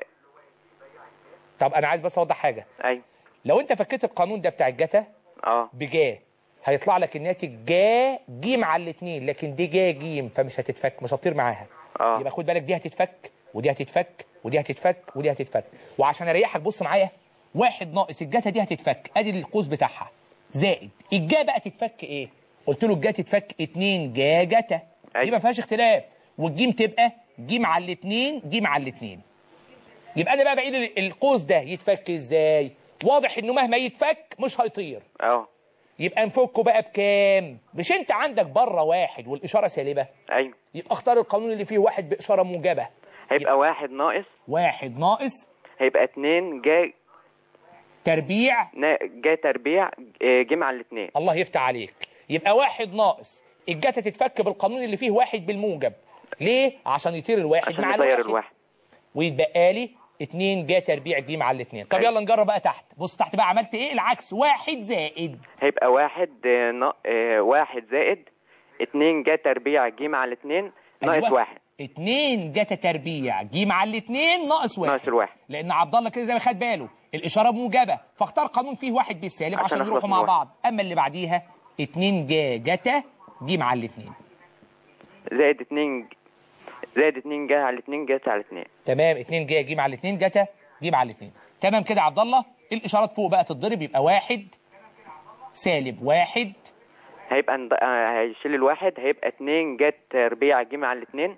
طب انا عايز بس اوضح حاجه ايوه لو انت فكيت القانون ده بتاع الجتا اه بجا هيطلع لك الناتج جا جيم على الاثنين لكن دي جا جيم فمش هتتفك مش هتطير معاها اه يبقى خد بالك دي هتتفك ودي هتتفك ودي هتتفك ودي هتتفك وعشان اريحك بص معايا واحد ناقص الجتا دي هتتفك ادي القوس بتاعها زائد الجا بقى تتفك ايه قلت له الجا تتفك 2 جا جتا دي أيوة. ما فيهاش اختلاف والجيم تبقى جيم على الاثنين جيم على الاثنين يبقى انا بقى بقيل ال- القوس ده يتفك ازاي واضح انه مهما يتفك مش هيطير اه يبقى نفكه بقى بكام مش انت عندك بره واحد والاشاره سالبه ايوه يبقى اختار القانون اللي فيه واحد باشاره موجبه هيبقى واحد ناقص واحد ناقص هيبقى اتنين جا تربيع نا- جا تربيع آه، جه مع الاتنين الله يفتح عليك يبقى واحد ناقص الجتا تتفك بالقانون اللي فيه واحد بالموجب ليه عشان يطير الواحد عشان مع يطير الواحد الواحد ويتبقى لي 2 جا تربيع دي مع الاثنين طب أيوة. يلا نجرب بقى تحت بص تحت بقى عملت ايه العكس واحد زائد هيبقى واحد آه، نا- آه، واحد زائد اتنين جا تربيع جه مع الاتنين ناقص أيوة. واحد 2 جتا تربيع جي مع الاثنين ناقص واحد ناقص الواحد. لان عبد الله كده زي ما خد باله الاشاره موجبه فاختار قانون فيه واحد بالسالب عشان عشان أخلص يروحوا من مع واحد. بعض اما اللي بعديها 2 جا جتا جي مع الاثنين زائد اتنين زائد اتنين جه على الاتنين جت على الاتنين تمام 2 جا جي مع الاثنين جتا جي مع الاثنين تمام كده يا عبد الله الاشارات فوق بقى تتضرب يبقى واحد سالب واحد هيبقى ند- آه، هيشيل الواحد هيبقى اتنين جت تربيع جه مع الاتنين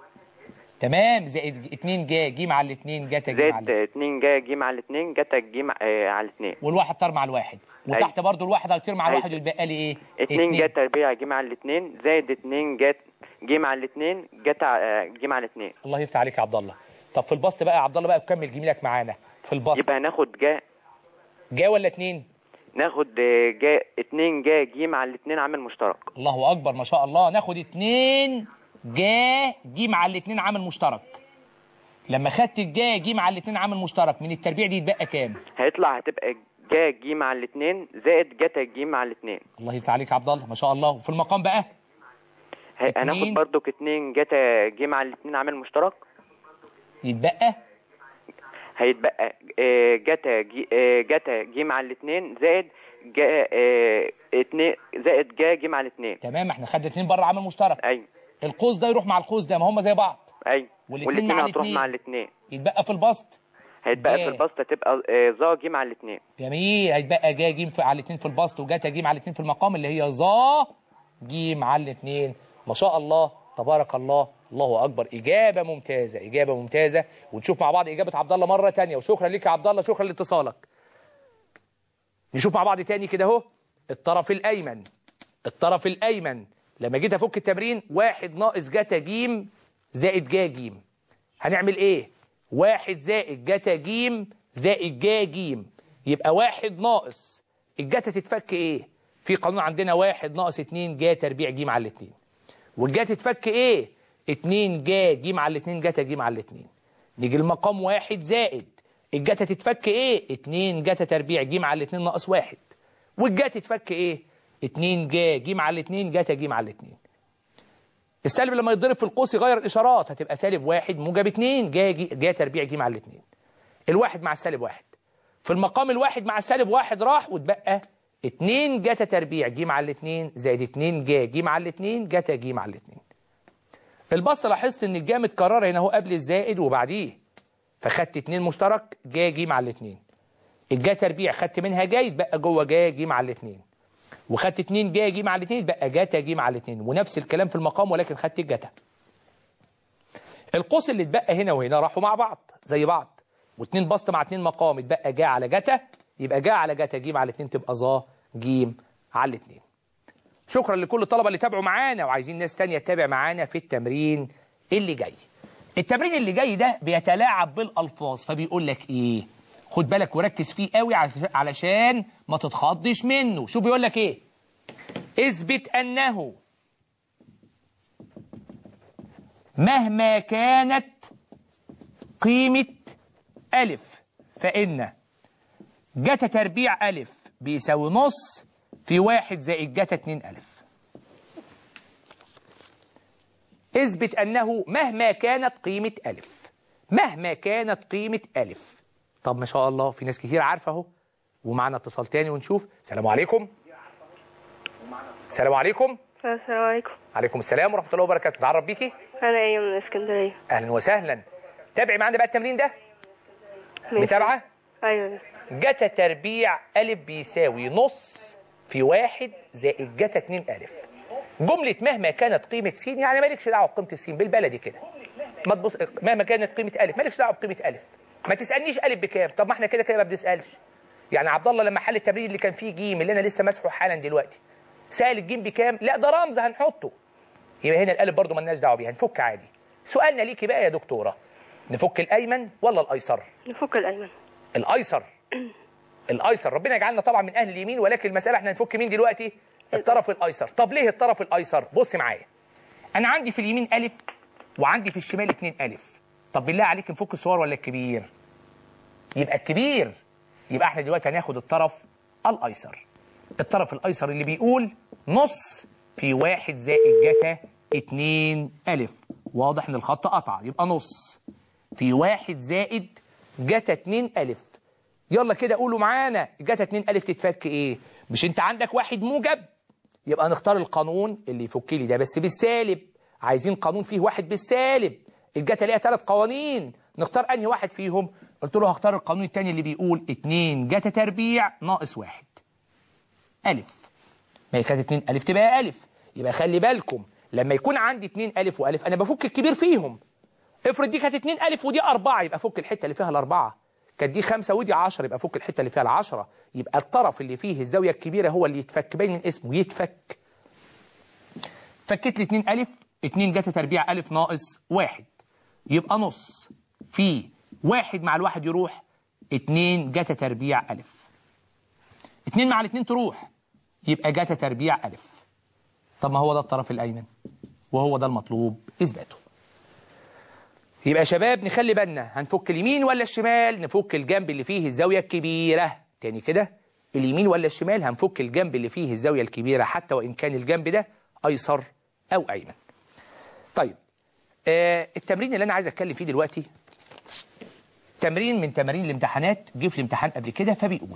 تمام زائد 2 جا جي مع الاثنين جتا جي مع زائد الاثنين اتنين جا جه مع الاتنين جت جه مع آه، على الاتنين والواحد طار مع الواحد وتحت برضو الواحد هيطير مع أيوة. الواحد ويتبقى لي ايه اتنين جت تربيع جه مع الاتنين زائد اتنين جت جه مع الاتنين جت ع- آه، جه مع الاتنين الله يفتح عليك يا عبد الله طب في البسط بقى يا عبد الله بقى كمل جميلك معانا في البسط يبقى هناخد جا جا ولا اتنين ناخد آه، جا اتنين جا جه مع الاتنين عامل مشترك الله اكبر ما شاء الله ناخد اتنين جا جي مع الاتنين عامل مشترك لما خدت الجا جي مع الاتنين عامل مشترك من التربيع دي يتبقى كام هيطلع هتبقى جا جه مع الاتنين زائد جتا جه مع الاتنين الله يفتح عليك يا عبد الله ما شاء الله وفي المقام بقى هي- اتنين. هناخد برضك اتنين جتا جه مع الاتنين عامل مشترك يتبقى هيتبقى آه، جتا جي آه، جتا جه مع الاتنين زائد جا آه، اتنين زائد جا جه مع الاتنين تمام احنا خدنا اتنين بره عامل مشترك ايوه القوس ده يروح مع القوس ده ما هم زي بعض ايوه والاتنين والاتنين مع هتروح الاتنين. مع الاتنين يتبقى في البسط هيتبقى جا. في البسط هتبقى آه، ظا جه مع الاتنين جميل هيتبقى جا جيم في على الاثنين في البسط وجاتا جيم على الاثنين في المقام اللي هي ظا جيم على الاثنين ما شاء الله تبارك الله الله اكبر اجابه ممتازه اجابه ممتازه ونشوف مع بعض اجابه عبد الله مره ثانيه وشكرا ليك يا عبد الله شكرا لاتصالك نشوف مع بعض تاني كده اهو الطرف الايمن الطرف الايمن لما جيت افك التمرين واحد ناقص جاتا جيم زائد جا جيم هنعمل ايه واحد زائد جاتا جيم زائد جا جيم يبقى واحد ناقص الجاتا تتفك ايه في قانون عندنا واحد ناقص اتنين جا تربيع جيم على الاتنين والجا تتفك ايه اتنين جا جيم على الاتنين جاتا جيم على الاتنين نيجي المقام واحد زائد الجاتا تتفك ايه اتنين جاتا تربيع جيم على الاتنين ناقص واحد والجا تتفك ايه اتنين جا جيم على الاتنين جاتا جيم على الاتنين السالب لما يتضرب في القوس يغير الاشارات هتبقى سالب واحد موجب اتنين جا جي جا تربيع جيم على الاتنين الواحد مع السالب واحد في المقام الواحد مع السالب واحد راح واتبقى اتنين جاتا تربيع جيم على الاتنين زائد اتنين جا جيم على الاتنين جاتا جيم على الاتنين البسط لاحظت ان الجا متكرره هنا اهو قبل الزائد وبعديه فخدت اتنين مشترك جا جيم على الاتنين الجا تربيع خدت منها جا يتبقى جوه جا جيم على الاتنين وخدت اتنين جا جيم على الاتنين يتبقى جاتا جيم على الاتنين ونفس الكلام في المقام ولكن خدت الجاتا القوس اللي اتبقى هنا وهنا راحوا مع بعض زي بعض واتنين بسط مع اتنين مقام اتبقى جا على جاتا يبقى جا على جاتا جيم على اتنين تبقى ظا جيم على الاتنين شكرا لكل الطلبه اللي تابعوا معانا وعايزين ناس تانية تتابع معانا في التمرين اللي جاي التمرين اللي جاي ده بيتلاعب بالالفاظ فبيقول لك ايه خد بالك وركز فيه قوي عش- علشان ما تتخضش منه شو بيقول لك ايه اثبت انه مهما كانت قيمة ألف فإن جتا تربيع ألف بيساوي نص في واحد زائد جتا اتنين ألف اثبت أنه مهما كانت قيمة ألف مهما كانت قيمة ألف طب ما شاء الله في ناس كتير عارفة اهو ومعنا اتصال تاني ونشوف السلام عليكم السلام عليكم السلام عليكم عليكم السلام ورحمة الله وبركاته نتعرف بيكي انا ايه من اسكندريه أهلا وسهلا تابعي معانا بقى التمرين ده ماشي. متابعة ايوه جتا تربيع ألف بيساوي نص في واحد زائد جتا اتنين ألف جملة مهما كانت قيمة س يعني مالكش دعوة بقيمة السين بالبلدي كده ما تبص مهما كانت قيمة ألف مالكش دعوة بقيمة ألف ما تسألنيش ألف بكام طب ما احنا كده كده ما بنسألش يعني عبد الله لما حل التمرين اللي كان فيه جيم اللي انا لسه ماسحه حالا دلوقتي سال الجيم بكام لا ده رمز هنحطه يبقى هنا الالف برضو مالناش دعوه بيها نفك عادي سؤالنا ليكي بقى يا دكتوره نفك الايمن ولا الايسر نفك الأيمن الايسر الايسر ربنا يجعلنا طبعا من اهل اليمين ولكن المساله احنا نفك مين دلوقتي الطرف الايسر طب ليه الطرف الايسر بص معايا انا عندي في اليمين الف وعندي في الشمال اتنين الف طب بالله عليك نفك الصغير ولا الكبير يبقى الكبير يبقى احنا دلوقتي هناخد الطرف الايسر الطرف الايسر اللي بيقول نص في واحد زائد جتا اتنين الف واضح ان الخط قطع يبقى نص في واحد زائد جتا اتنين الف يلا كده قولوا معانا جتا اتنين الف تتفك ايه مش انت عندك واحد موجب يبقى نختار القانون اللي يفك لي ده بس بالسالب عايزين قانون فيه واحد بالسالب الجتا ليها ثلاث قوانين نختار انهي واحد فيهم قلت له هختار القانون الثاني اللي بيقول 2 جتا تربيع ناقص واحد الف ما هي كانت 2 الف تبقى الف يبقى خلي بالكم لما يكون عندي 2 الف والف انا بفك الكبير فيهم افرض دي كانت 2 الف ودي 4 يبقى فك الحته اللي فيها الاربعه كانت دي 5 ودي 10 يبقى فك الحته اللي فيها العشرة يبقى الطرف اللي فيه الزاويه الكبيره هو اللي يتفك باين من اسمه يتفك فكيت لي 2 الف 2 جتا تربيع الف ناقص واحد يبقى نص في واحد مع الواحد يروح 2 جتا تربيع الف 2 مع الاثنين تروح يبقى جتا تربيع الف طب ما هو ده الطرف الايمن وهو ده المطلوب اثباته يبقى يا شباب نخلي بالنا هنفك اليمين ولا الشمال نفك الجنب اللي فيه الزاويه الكبيره تاني كده اليمين ولا الشمال هنفك الجنب اللي فيه الزاويه الكبيره حتى وان كان الجنب ده ايسر او ايمن طيب آه التمرين اللي انا عايز اتكلم فيه دلوقتي تمرين من تمارين الامتحانات جه في الامتحان قبل كده فبيقول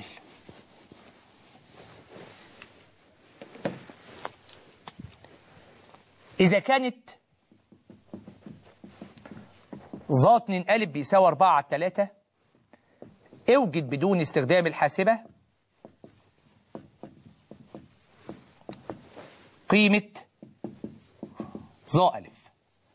إذا كانت ظا 2 ألف بيساوي 4 على 3 اوجد بدون استخدام الحاسبة قيمة ظا ألف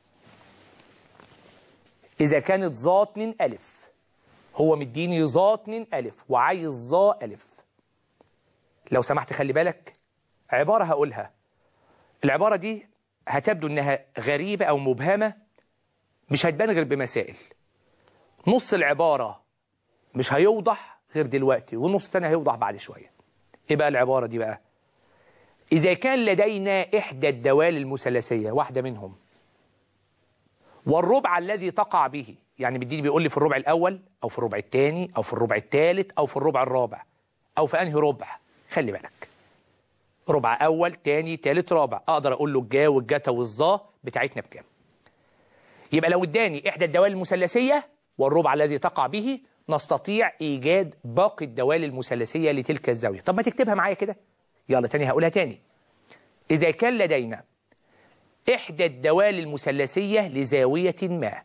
إذا كانت ظا 2 ألف هو مديني ظا 2 ألف وعايز ظا ألف لو سمحت خلي بالك عبارة هقولها العبارة دي هتبدو انها غريبة او مبهمة مش هتبان غير بمسائل نص العبارة مش هيوضح غير دلوقتي والنص الثاني هيوضح بعد شوية ايه بقى العبارة دي بقى اذا كان لدينا احدى الدوال المثلثية واحدة منهم والربع الذي تقع به يعني بيديني بيقول لي في الربع الاول او في الربع الثاني او في الربع الثالث او في الربع الرابع او في انهي ربع خلي بالك ربع اول تاني تالت رابع اقدر اقول له الجا والجتا والظا بتاعتنا بكام يبقى لو اداني احدى الدوال المثلثيه والربع الذي تقع به نستطيع ايجاد باقي الدوال المثلثيه لتلك الزاويه طب ما تكتبها معايا كده يلا تاني هقولها تاني اذا كان لدينا احدى الدوال المثلثيه لزاويه ما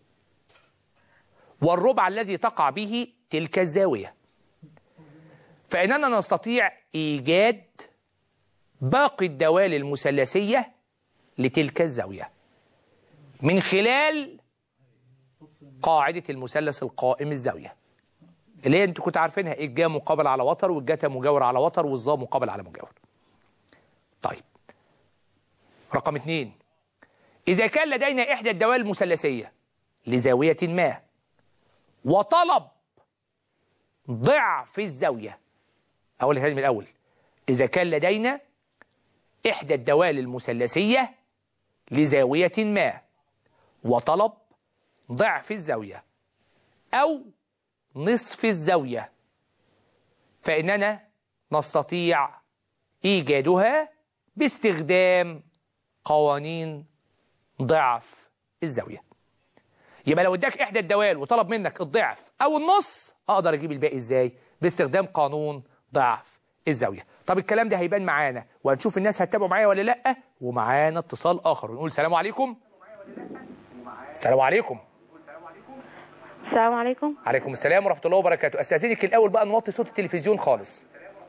والربع الذي تقع به تلك الزاويه فاننا نستطيع ايجاد باقي الدوال المثلثية لتلك الزاوية من خلال قاعدة المثلث القائم الزاوية اللي هي انتوا كنتوا عارفينها الجا مقابل على وتر والجتا مجاور على وتر والظا مقابل على مجاور طيب رقم اثنين إذا كان لدينا إحدى الدوال المثلثية لزاوية ما وطلب ضعف الزاوية أقولها تاني من الأول إذا كان لدينا إحدى الدوال المثلثية لزاوية ما وطلب ضعف الزاوية أو نصف الزاوية فإننا نستطيع إيجادها باستخدام قوانين ضعف الزاوية يبقى لو اداك إحدى الدوال وطلب منك الضعف أو النص أقدر أجيب الباقي إزاي باستخدام قانون ضعف الزاوية طب الكلام ده هيبان معانا وهنشوف الناس هتتابعوا معايا ولا لا ومعانا اتصال اخر ونقول سلام عليكم السلام عليكم السلام عليكم عليكم السلام ورحمه الله وبركاته استاذنك الاول بقى نوطي صوت التلفزيون خالص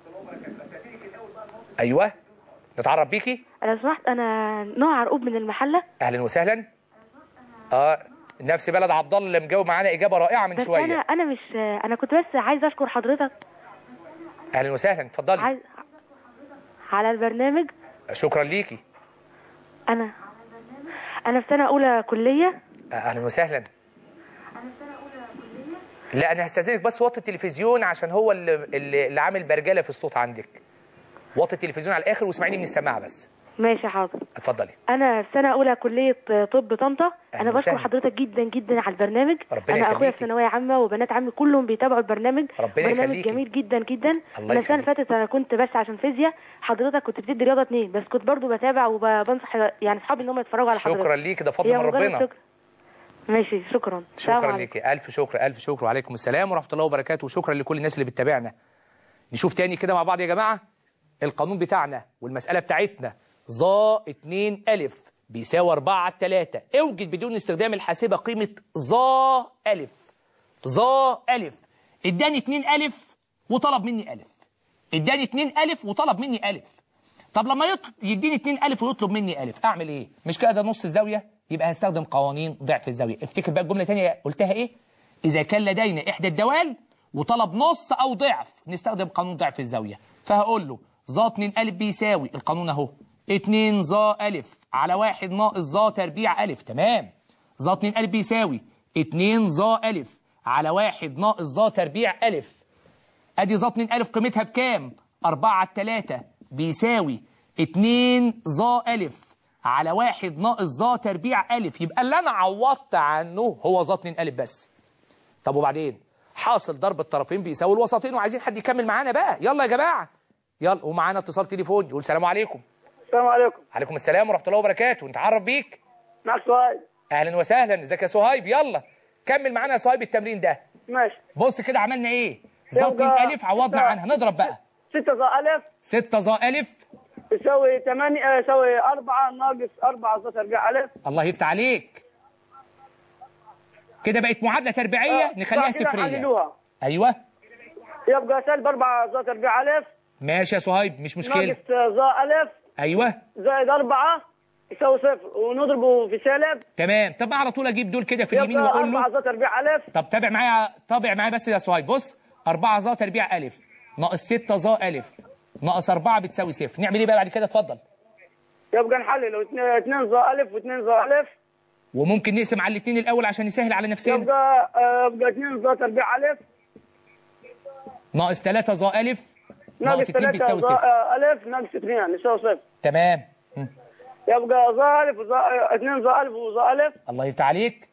ايوه نتعرف بيكي لو سمحت انا نوع عرقوب من المحله اهلا وسهلا اه نفس بلد عبد الله اللي مجاوب معانا اجابه رائعه من بس شويه انا انا مش انا كنت بس عايز اشكر حضرتك اهلا وسهلا اتفضلي عايز على البرنامج شكرا ليكي انا انا في سنه اولى كليه اهلا وسهلا لا انا هستاذنك بس وطي التلفزيون عشان هو اللي, اللي اللي عامل برجله في الصوت عندك وطي التلفزيون على الاخر واسمعيني من السماعه بس ماشي حاضر اتفضلي انا في سنه اولى كليه طب طنطا أهلا انا بشكر وسهلا. حضرتك جدا جدا على البرنامج ربنا انا اخويا يخليكي. في ثانويه عامه وبنات عمي كلهم بيتابعوا البرنامج ربنا برنامج يخليكي. جميل جدا جدا الله انا السنه اللي يخليكي. فاتت انا كنت بس عشان فيزياء حضرتك كنت بتدي رياضه اتنين بس كنت برضو بتابع وبنصح يعني اصحابي ان هم يتفرجوا على حضرتك شكرا ليك ده فضل هي من مجرد ربنا شكر. ماشي شكرا السلام شكرا عليكم. ليكي الف شكر الف شكر وعليكم السلام ورحمه الله وبركاته وشكرا لكل الناس اللي بتتابعنا نشوف تاني كده مع بعض يا جماعه القانون بتاعنا والمساله بتاعتنا ظا 2 الف بيساوي 4 على 3 اوجد بدون استخدام الحاسبه قيمه ظا الف ظا الف اداني 2 الف وطلب مني الف اداني 2 الف وطلب مني الف طب لما يط... يديني 2 الف ويطلب مني الف اعمل ايه مش كده ده نص الزاويه يبقى هستخدم قوانين ضعف الزاويه افتكر بقى الجمله تانية قلتها ايه اذا كان لدينا احدى الدوال وطلب نص او ضعف نستخدم قانون ضعف الزاويه فهقول له ظا 2 الف بيساوي القانون اهو 2 ظا الف على 1 ناقص ظا تربيع الف تمام ظا 2 الف بيساوي 2 ظا الف على 1 ناقص ظا تربيع الف ادي ظا 2 الف قيمتها بكام 4 على 3 بيساوي 2 ظا الف على 1 ناقص ظا تربيع الف يبقى اللي انا عوضت عنه هو ظا 2 الف بس طب وبعدين حاصل ضرب الطرفين بيساوي الوسطين وعايزين حد يكمل معانا بقى يلا يا جماعه يلا ومعانا اتصال تليفوني يقول السلام عليكم السلام عليكم عليكم السلام ورحمه الله وبركاته نتعرف بيك معك سؤال اهلا وسهلا ازيك يا صهيب يلا كمل معانا يا صهيب التمرين ده ماشي بص كده عملنا ايه ظا 2 يبقى- الف عوضنا عنها نضرب بقى 6 ظا ألف 6 ظا الف يساوي 8 يساوي 4 ناقص 4 ظا تربيع ألف الله يفتح عليك كده بقت معادله تربيعيه آه، نخليها بعد كده صفريه حللوها. ايوه يبقى سالب 4 ظا تربيع ألف ماشي يا صهيب مش مشكله ناقص ظا ألف ايوه زائد 4 يساوي صفر ونضربه في سالب تمام طب على طول اجيب دول كده في اليمين يبقى واقول 4 له ظا تربيع ألف طب تابع معايا تابع معايا بس يا صهيب بص 4 ظا تربيع الف ناقص 6 ظا الف ناقص 4 بتساوي صفر نعمل ايه بقى بعد كده اتفضل يبقى نحلله 2 ظا ألف و2 ظا ألف وممكن نقسم على الاثنين الاول عشان نسهل على نفسنا يبقى آه، يبقى 2 ظا تربيع ألف ناقص 3 ظا الف ناقص ناقص 2 3 بتساوي ظا صفر آه، ألف ناقص 2 يساوي صفر تمام مم. يبقى ظا ألف وظا 2 ظا ألف وظا ألف الله يفتح عليك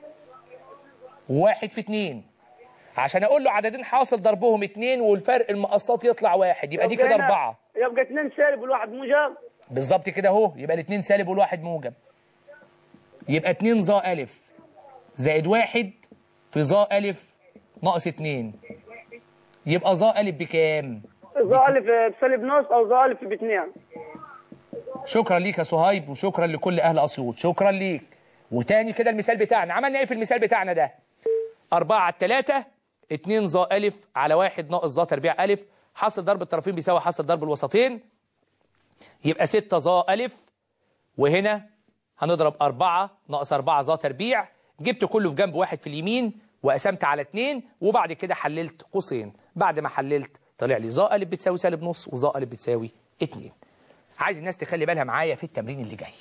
واحد في اتنين عشان اقول له عددين حاصل ضربهم اتنين والفرق المقصات يطلع واحد يبقى دي كده هنا اربعة يبقى 2 سالب والواحد موجب بالظبط كده اهو يبقى الاتنين سالب والواحد موجب يبقى اتنين ظا الف زائد واحد في ظا الف ناقص اتنين يبقى ظا الف بكام ظا ألف بسالب نص أو ظا ألف باثنين شكرا ليك يا صهيب وشكرا لكل اهل اسيوط شكرا ليك وتاني كده المثال بتاعنا عملنا ايه في المثال بتاعنا ده أربعة على التلاتة اتنين ظا ألف على واحد ناقص ظا تربيع ألف حاصل ضرب الطرفين بيساوي حاصل ضرب الوسطين يبقى ستة ظا ألف وهنا هنضرب أربعة ناقص أربعة ظا تربيع جبت كله في جنب واحد في اليمين وقسمت على اتنين وبعد كده حللت قوسين بعد ما حللت طلع لي ظا ألف بتساوي سالب نص وظا ألف بتساوي اتنين عايز الناس تخلي بالها معايا في التمرين اللي جاي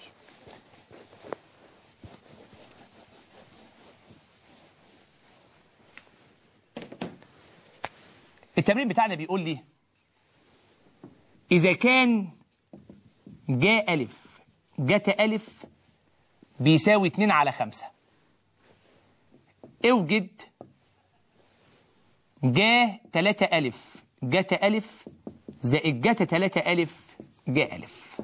التمرين بتاعنا بيقول لي إذا كان جاء ألف جت ألف بيساوي 2 على 5 اوجد جا 3 ألف جت ألف زائد جت 3 ألف جاء ألف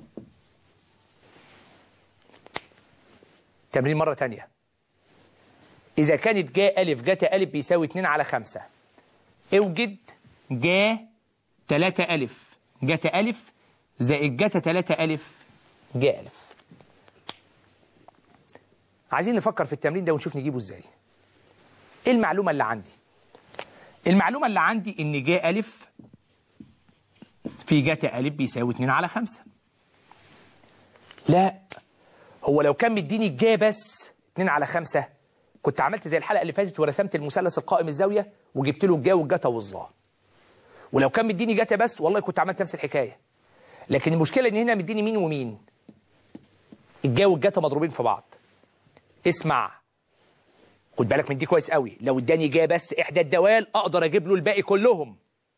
تمرين مرة تانية إذا كانت جاء ألف جت ألف بيساوي 2 على 5 اوجد جا 3 ألف جت ألف زائد جت 3 ألف جا ألف عايزين نفكر في التمرين ده ونشوف نجيبه ازاي ايه المعلومة اللي عندي المعلومة اللي عندي ان جا ألف في جت ألف بيساوي 2 على 5 لا هو لو كان مديني الجا بس 2 على 5 كنت عملت زي الحلقة اللي فاتت ورسمت المثلث القائم الزاوية وجبت له الجا والجتا والظا ولو كان مديني جاتا بس والله كنت عملت نفس الحكايه لكن المشكله ان هنا مديني مين ومين الجا والجاتا مضروبين في بعض اسمع خد بالك من دي كويس قوي لو اداني جا بس احدى الدوال اقدر اجيب له الباقي كلهم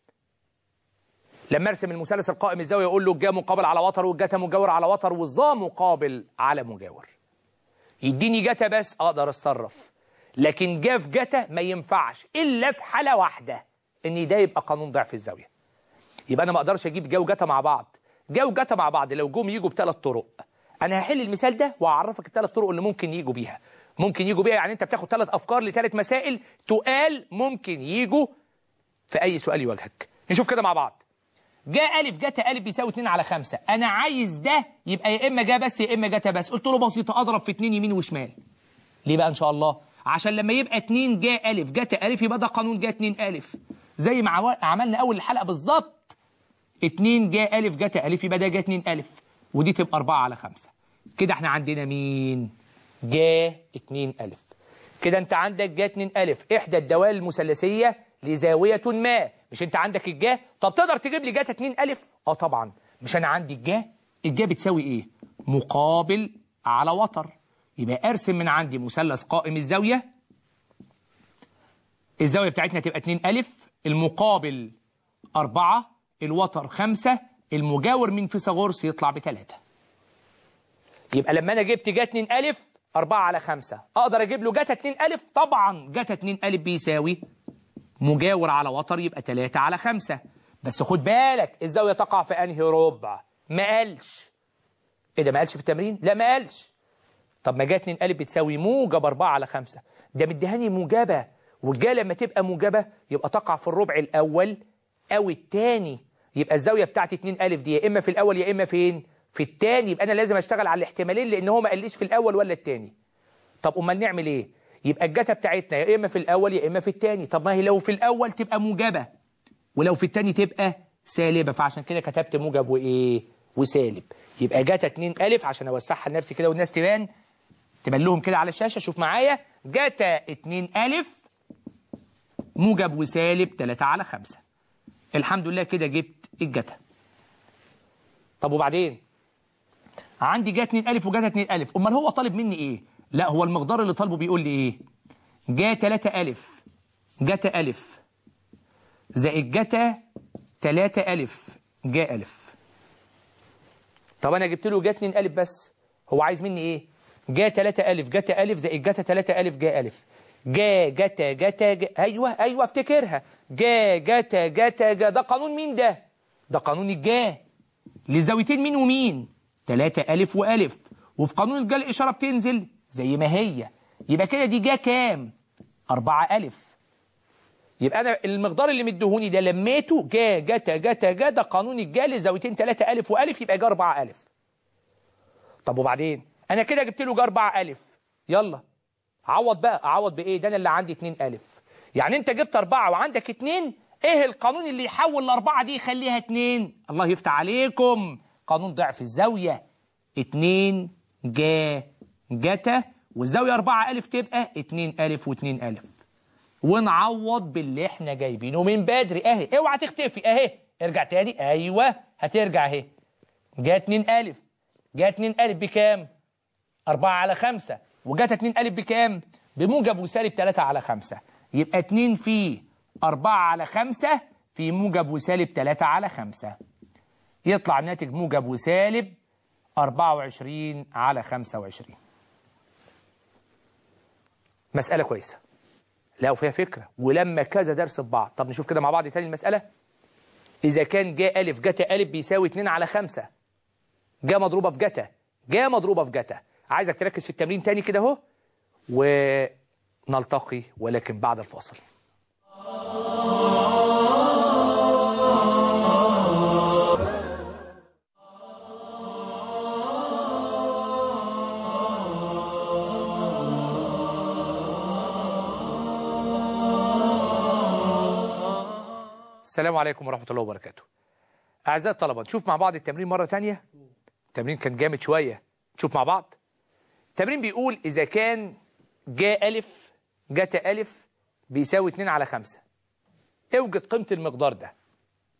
لما ارسم المثلث القائم الزاويه اقول له الجا مقابل على وتر والجاتا مجاور على وتر والظا مقابل على مجاور يديني جاتا بس اقدر اتصرف لكن جا في جاتا ما ينفعش الا في حاله واحده ان ده يبقى قانون ضعف الزاويه يبقى انا ما اقدرش اجيب جا وجاتا مع بعض جا وجاتا مع بعض لو جم يجوا بثلاث طرق انا هحل المثال ده واعرفك الثلاث طرق اللي ممكن يجوا بيها ممكن يجوا بيها يعني انت بتاخد ثلاث افكار لثلاث مسائل تقال ممكن يجوا في اي سؤال يواجهك نشوف كده مع بعض جاء ألف جاتا ألف بيساوي 2 على 5 أنا عايز ده يبقى يا إما جا بس يا إما جاتا بس قلت له بسيطة أضرب في 2 يمين وشمال ليه بقى إن شاء الله عشان لما يبقى 2 جا ألف جاتا ألف يبقى ده قانون جا 2 ألف زي ما عوا- عملنا أول الحلقة بالظبط 2 جا ألف جاتا ألف يبقى ده جا 2 ألف ودي تبقى 4 على 5 كده احنا عندنا مين جا 2 ألف كده انت عندك جا 2 ألف إحدى الدوال المثلثية لزاوية ما مش انت عندك الجا طب تقدر تجيب لي جاتا 2 ألف اه طبعا مش انا عندي الجا الجا بتساوي ايه مقابل على وتر يبقى ارسم من عندي مثلث قائم الزاوية الزاوية بتاعتنا تبقى 2 ألف المقابل أربعة الوتر خمسة المجاور من فيثاغورس يطلع بثلاثة يبقى لما أنا جبت جا 2 ألف أربعة على خمسة أقدر أجيب له جاتا 2 ألف طبعا جاتا 2 ألف بيساوي مجاور على وتر يبقى 3 على 5 بس خد بالك الزاوية تقع في أنهي ربع ما قالش إيه ده ما قالش في التمرين لا ما قالش طب ما جا 2 ألف بتساوي موجب 4 على 5 ده مديهاني موجبة والجا لما تبقى موجبة يبقى تقع في الربع الأول أو الثاني يبقى الزاوية بتاعتي 2 ألف دي يا إما في الأول يا إما فين في الثاني يبقى أنا لازم أشتغل على الاحتمالين لأن هو ما قاليش في الأول ولا الثاني طب أمال نعمل إيه يبقى الجاتا بتاعتنا يا إما في الأول يا إما في الثاني طب ما هي لو في الأول تبقى موجبة ولو في الثاني تبقى سالبة فعشان كده كتبت موجب وإيه وسالب يبقى جاتا 2 ألف عشان أوسعها لنفسي كده والناس تبان تبان لهم كده على الشاشة شوف معايا جاتا 2 ألف موجب وسالب 3 على 5 الحمد لله كده جبت الجتا طب وبعدين عندي جا 2 ألف وجاتا 2 ألف أمال هو طالب مني إيه لا هو المقدار اللي طالبه بيقول لي إيه جا 3 ألف جاتا ألف زائد جاتا 3 ألف جا ألف طب أنا جبت له جا 2 ألف بس هو عايز مني إيه جا 3 ألف جاتا ألف زائد جاتا 3 ألف جا ألف جا جتا جتا جا ايوه ايوه افتكرها جا جتا جتا جا ده قانون مين ده ده قانون الجا للزاويتين مين ومين تلاتة ألف وألف وفي قانون الجا الإشارة بتنزل زي ما هي يبقى كده دي جا كام أربعة ألف يبقى أنا المقدار اللي مديهوني ده لميته جا جتا جتا جا ده قانون الجا للزاويتين تلاتة ألف وألف يبقى جا أربعة ألف طب وبعدين أنا كده جبت له جا أربعة ألف يلا عوض بقى اعوض بايه ده انا اللي عندي 2 الف يعني انت جبت أربعة وعندك اتنين ايه القانون اللي يحول الأربعة دي يخليها اتنين الله يفتح عليكم قانون ضعف الزاوية اتنين جا جتا والزاوية أربعة ألف تبقى اتنين ألف واتنين ألف ونعوض باللي احنا جايبينه من بدري اهي اوعى تختفي اهي ارجع تاني ايوه هترجع اهي جا اتنين ألف جا اتنين ألف بكام؟ أربعة على خمسة وجات 2 ألف بكام؟ بموجب وسالب 3 على 5 يبقى 2 في 4 على 5 في موجب وسالب 3 على 5 يطلع الناتج موجب وسالب 24 على 25 مسألة كويسة لا وفيها فكرة ولما كذا درس ببعض طب نشوف كده مع بعض تاني المسألة إذا كان جا ألف جتا ألف بيساوي 2 على 5 جا مضروبة في جتا جا مضروبة في جتا عايزك تركز في التمرين تاني كده اهو ونلتقي ولكن بعد الفاصل السلام عليكم ورحمة الله وبركاته أعزائي الطلبة نشوف مع بعض التمرين مرة تانية التمرين كان جامد شوية نشوف مع بعض التمرين بيقول إذا كان جا ألف جتا ألف بيساوي 2 على 5 اوجد قيمة المقدار ده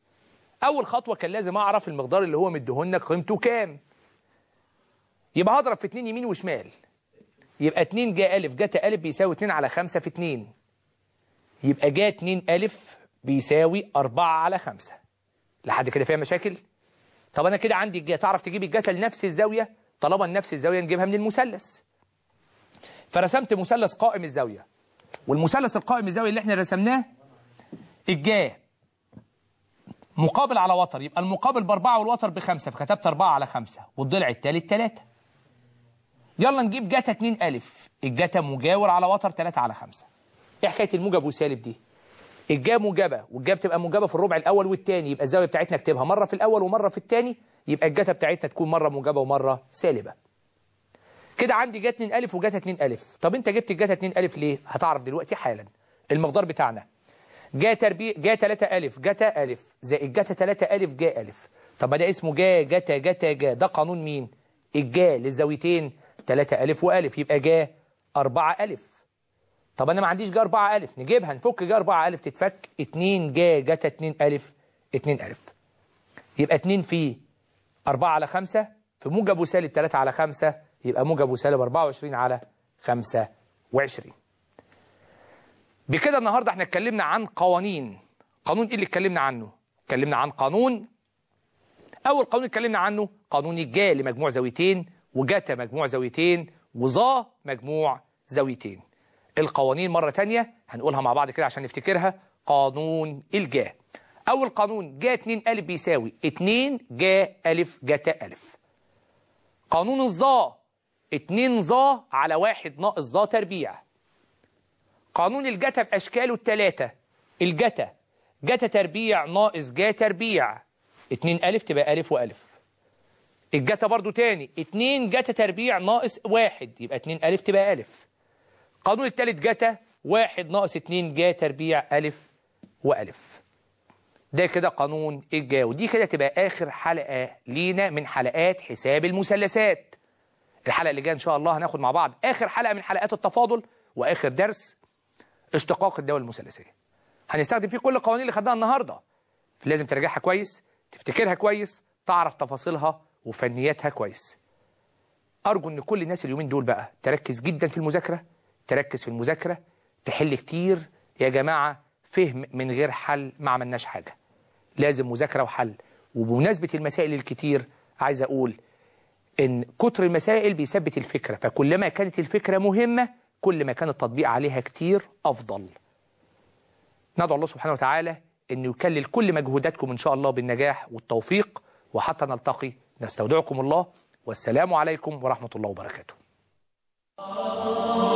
اول خطوه كان لازم اعرف المقدار اللي هو مديهولنا قيمته كام يبقى هضرب في 2 يمين وشمال يبقى 2 جا الف جتا الف بيساوي 2 على 5 في 2 يبقى جا 2 الف بيساوي 4 على 5 لحد كده فيها مشاكل طب انا كده عندي الجا تعرف تجيب الجتا لنفس الزاويه طالما نفس الزاويه نجيبها من المثلث فرسمت مثلث قائم الزاويه والمثلث القائم الزاويه اللي احنا رسمناه الجا مقابل على وتر يبقى المقابل بأربعة والوتر بخمسة فكتبت أربعة على خمسة والضلع التالت تلاتة يلا نجيب جتا اتنين ألف الجتا مجاور على وتر تلاتة على خمسة ايه حكاية الموجب والسالب دي الجا موجبة والجا بتبقى موجبة في الربع الأول والتاني يبقى الزاوية بتاعتنا اكتبها مرة في الأول ومرة في التاني يبقى الجتا بتاعتنا تكون مرة موجبة ومرة سالبة كده عندي جا 2 ألف وجتا 2 ألف طب أنت جبت الجتا 2 ألف ليه؟ هتعرف دلوقتي حالا المقدار بتاعنا جا تربيع جا 3 ألف جتا ألف زائد جتا 3 ألف جا ألف طب ما ده اسمه جا جتا جتا جا ده قانون مين؟ الجا للزاويتين 3 ألف وألف يبقى جا 4 ألف طب أنا ما عنديش جا 4 ألف نجيبها نفك جا 4 ألف تتفك 2 جا جتا 2 ألف 2 ألف يبقى 2 في 4 على 5 في موجب وسالب 3 على 5 يبقى موجب وسالب 24 على 25 بكده النهارده احنا اتكلمنا عن قوانين قانون ايه اللي اتكلمنا عنه اتكلمنا عن قانون اول قانون اتكلمنا عنه قانون الجا لمجموع زاويتين وجتا مجموع زاويتين وظا مجموع زاويتين القوانين مرة تانية هنقولها مع بعض كده عشان نفتكرها قانون الجا اول قانون جا 2 الف بيساوي 2 جا الف جتا الف قانون الظا 2 ظا على 1 ناقص ظا تربيع قانون الجتا بأشكاله الثلاثة الجتا جتا تربيع ناقص جا تربيع 2 ألف تبقى ألف وألف الجتا برضو تاني 2 جتا تربيع ناقص واحد يبقى 2 ألف تبقى ألف قانون الثالث جتا واحد ناقص 2 جا تربيع ألف وألف ده كده قانون الجا ودي كده تبقى آخر حلقة لينا من حلقات حساب المثلثات الحلقة اللي جاية إن شاء الله هناخد مع بعض آخر حلقة من حلقات التفاضل وآخر درس اشتقاق الدول المثلثية هنستخدم فيه كل القوانين اللي خدناها النهاردة لازم تراجعها كويس تفتكرها كويس تعرف تفاصيلها وفنياتها كويس أرجو أن كل الناس اليومين دول بقى تركز جدا في المذاكرة تركز في المذاكرة تحل كتير يا جماعة فهم من غير حل ما عملناش حاجة لازم مذاكرة وحل وبمناسبة المسائل الكتير عايز أقول إن كتر المسائل بيثبت الفكرة فكلما كانت الفكرة مهمة كل ما كان التطبيق عليها كتير أفضل ندعو الله سبحانه وتعالى أن يكلل كل مجهوداتكم إن شاء الله بالنجاح والتوفيق وحتى نلتقي نستودعكم الله والسلام عليكم ورحمة الله وبركاته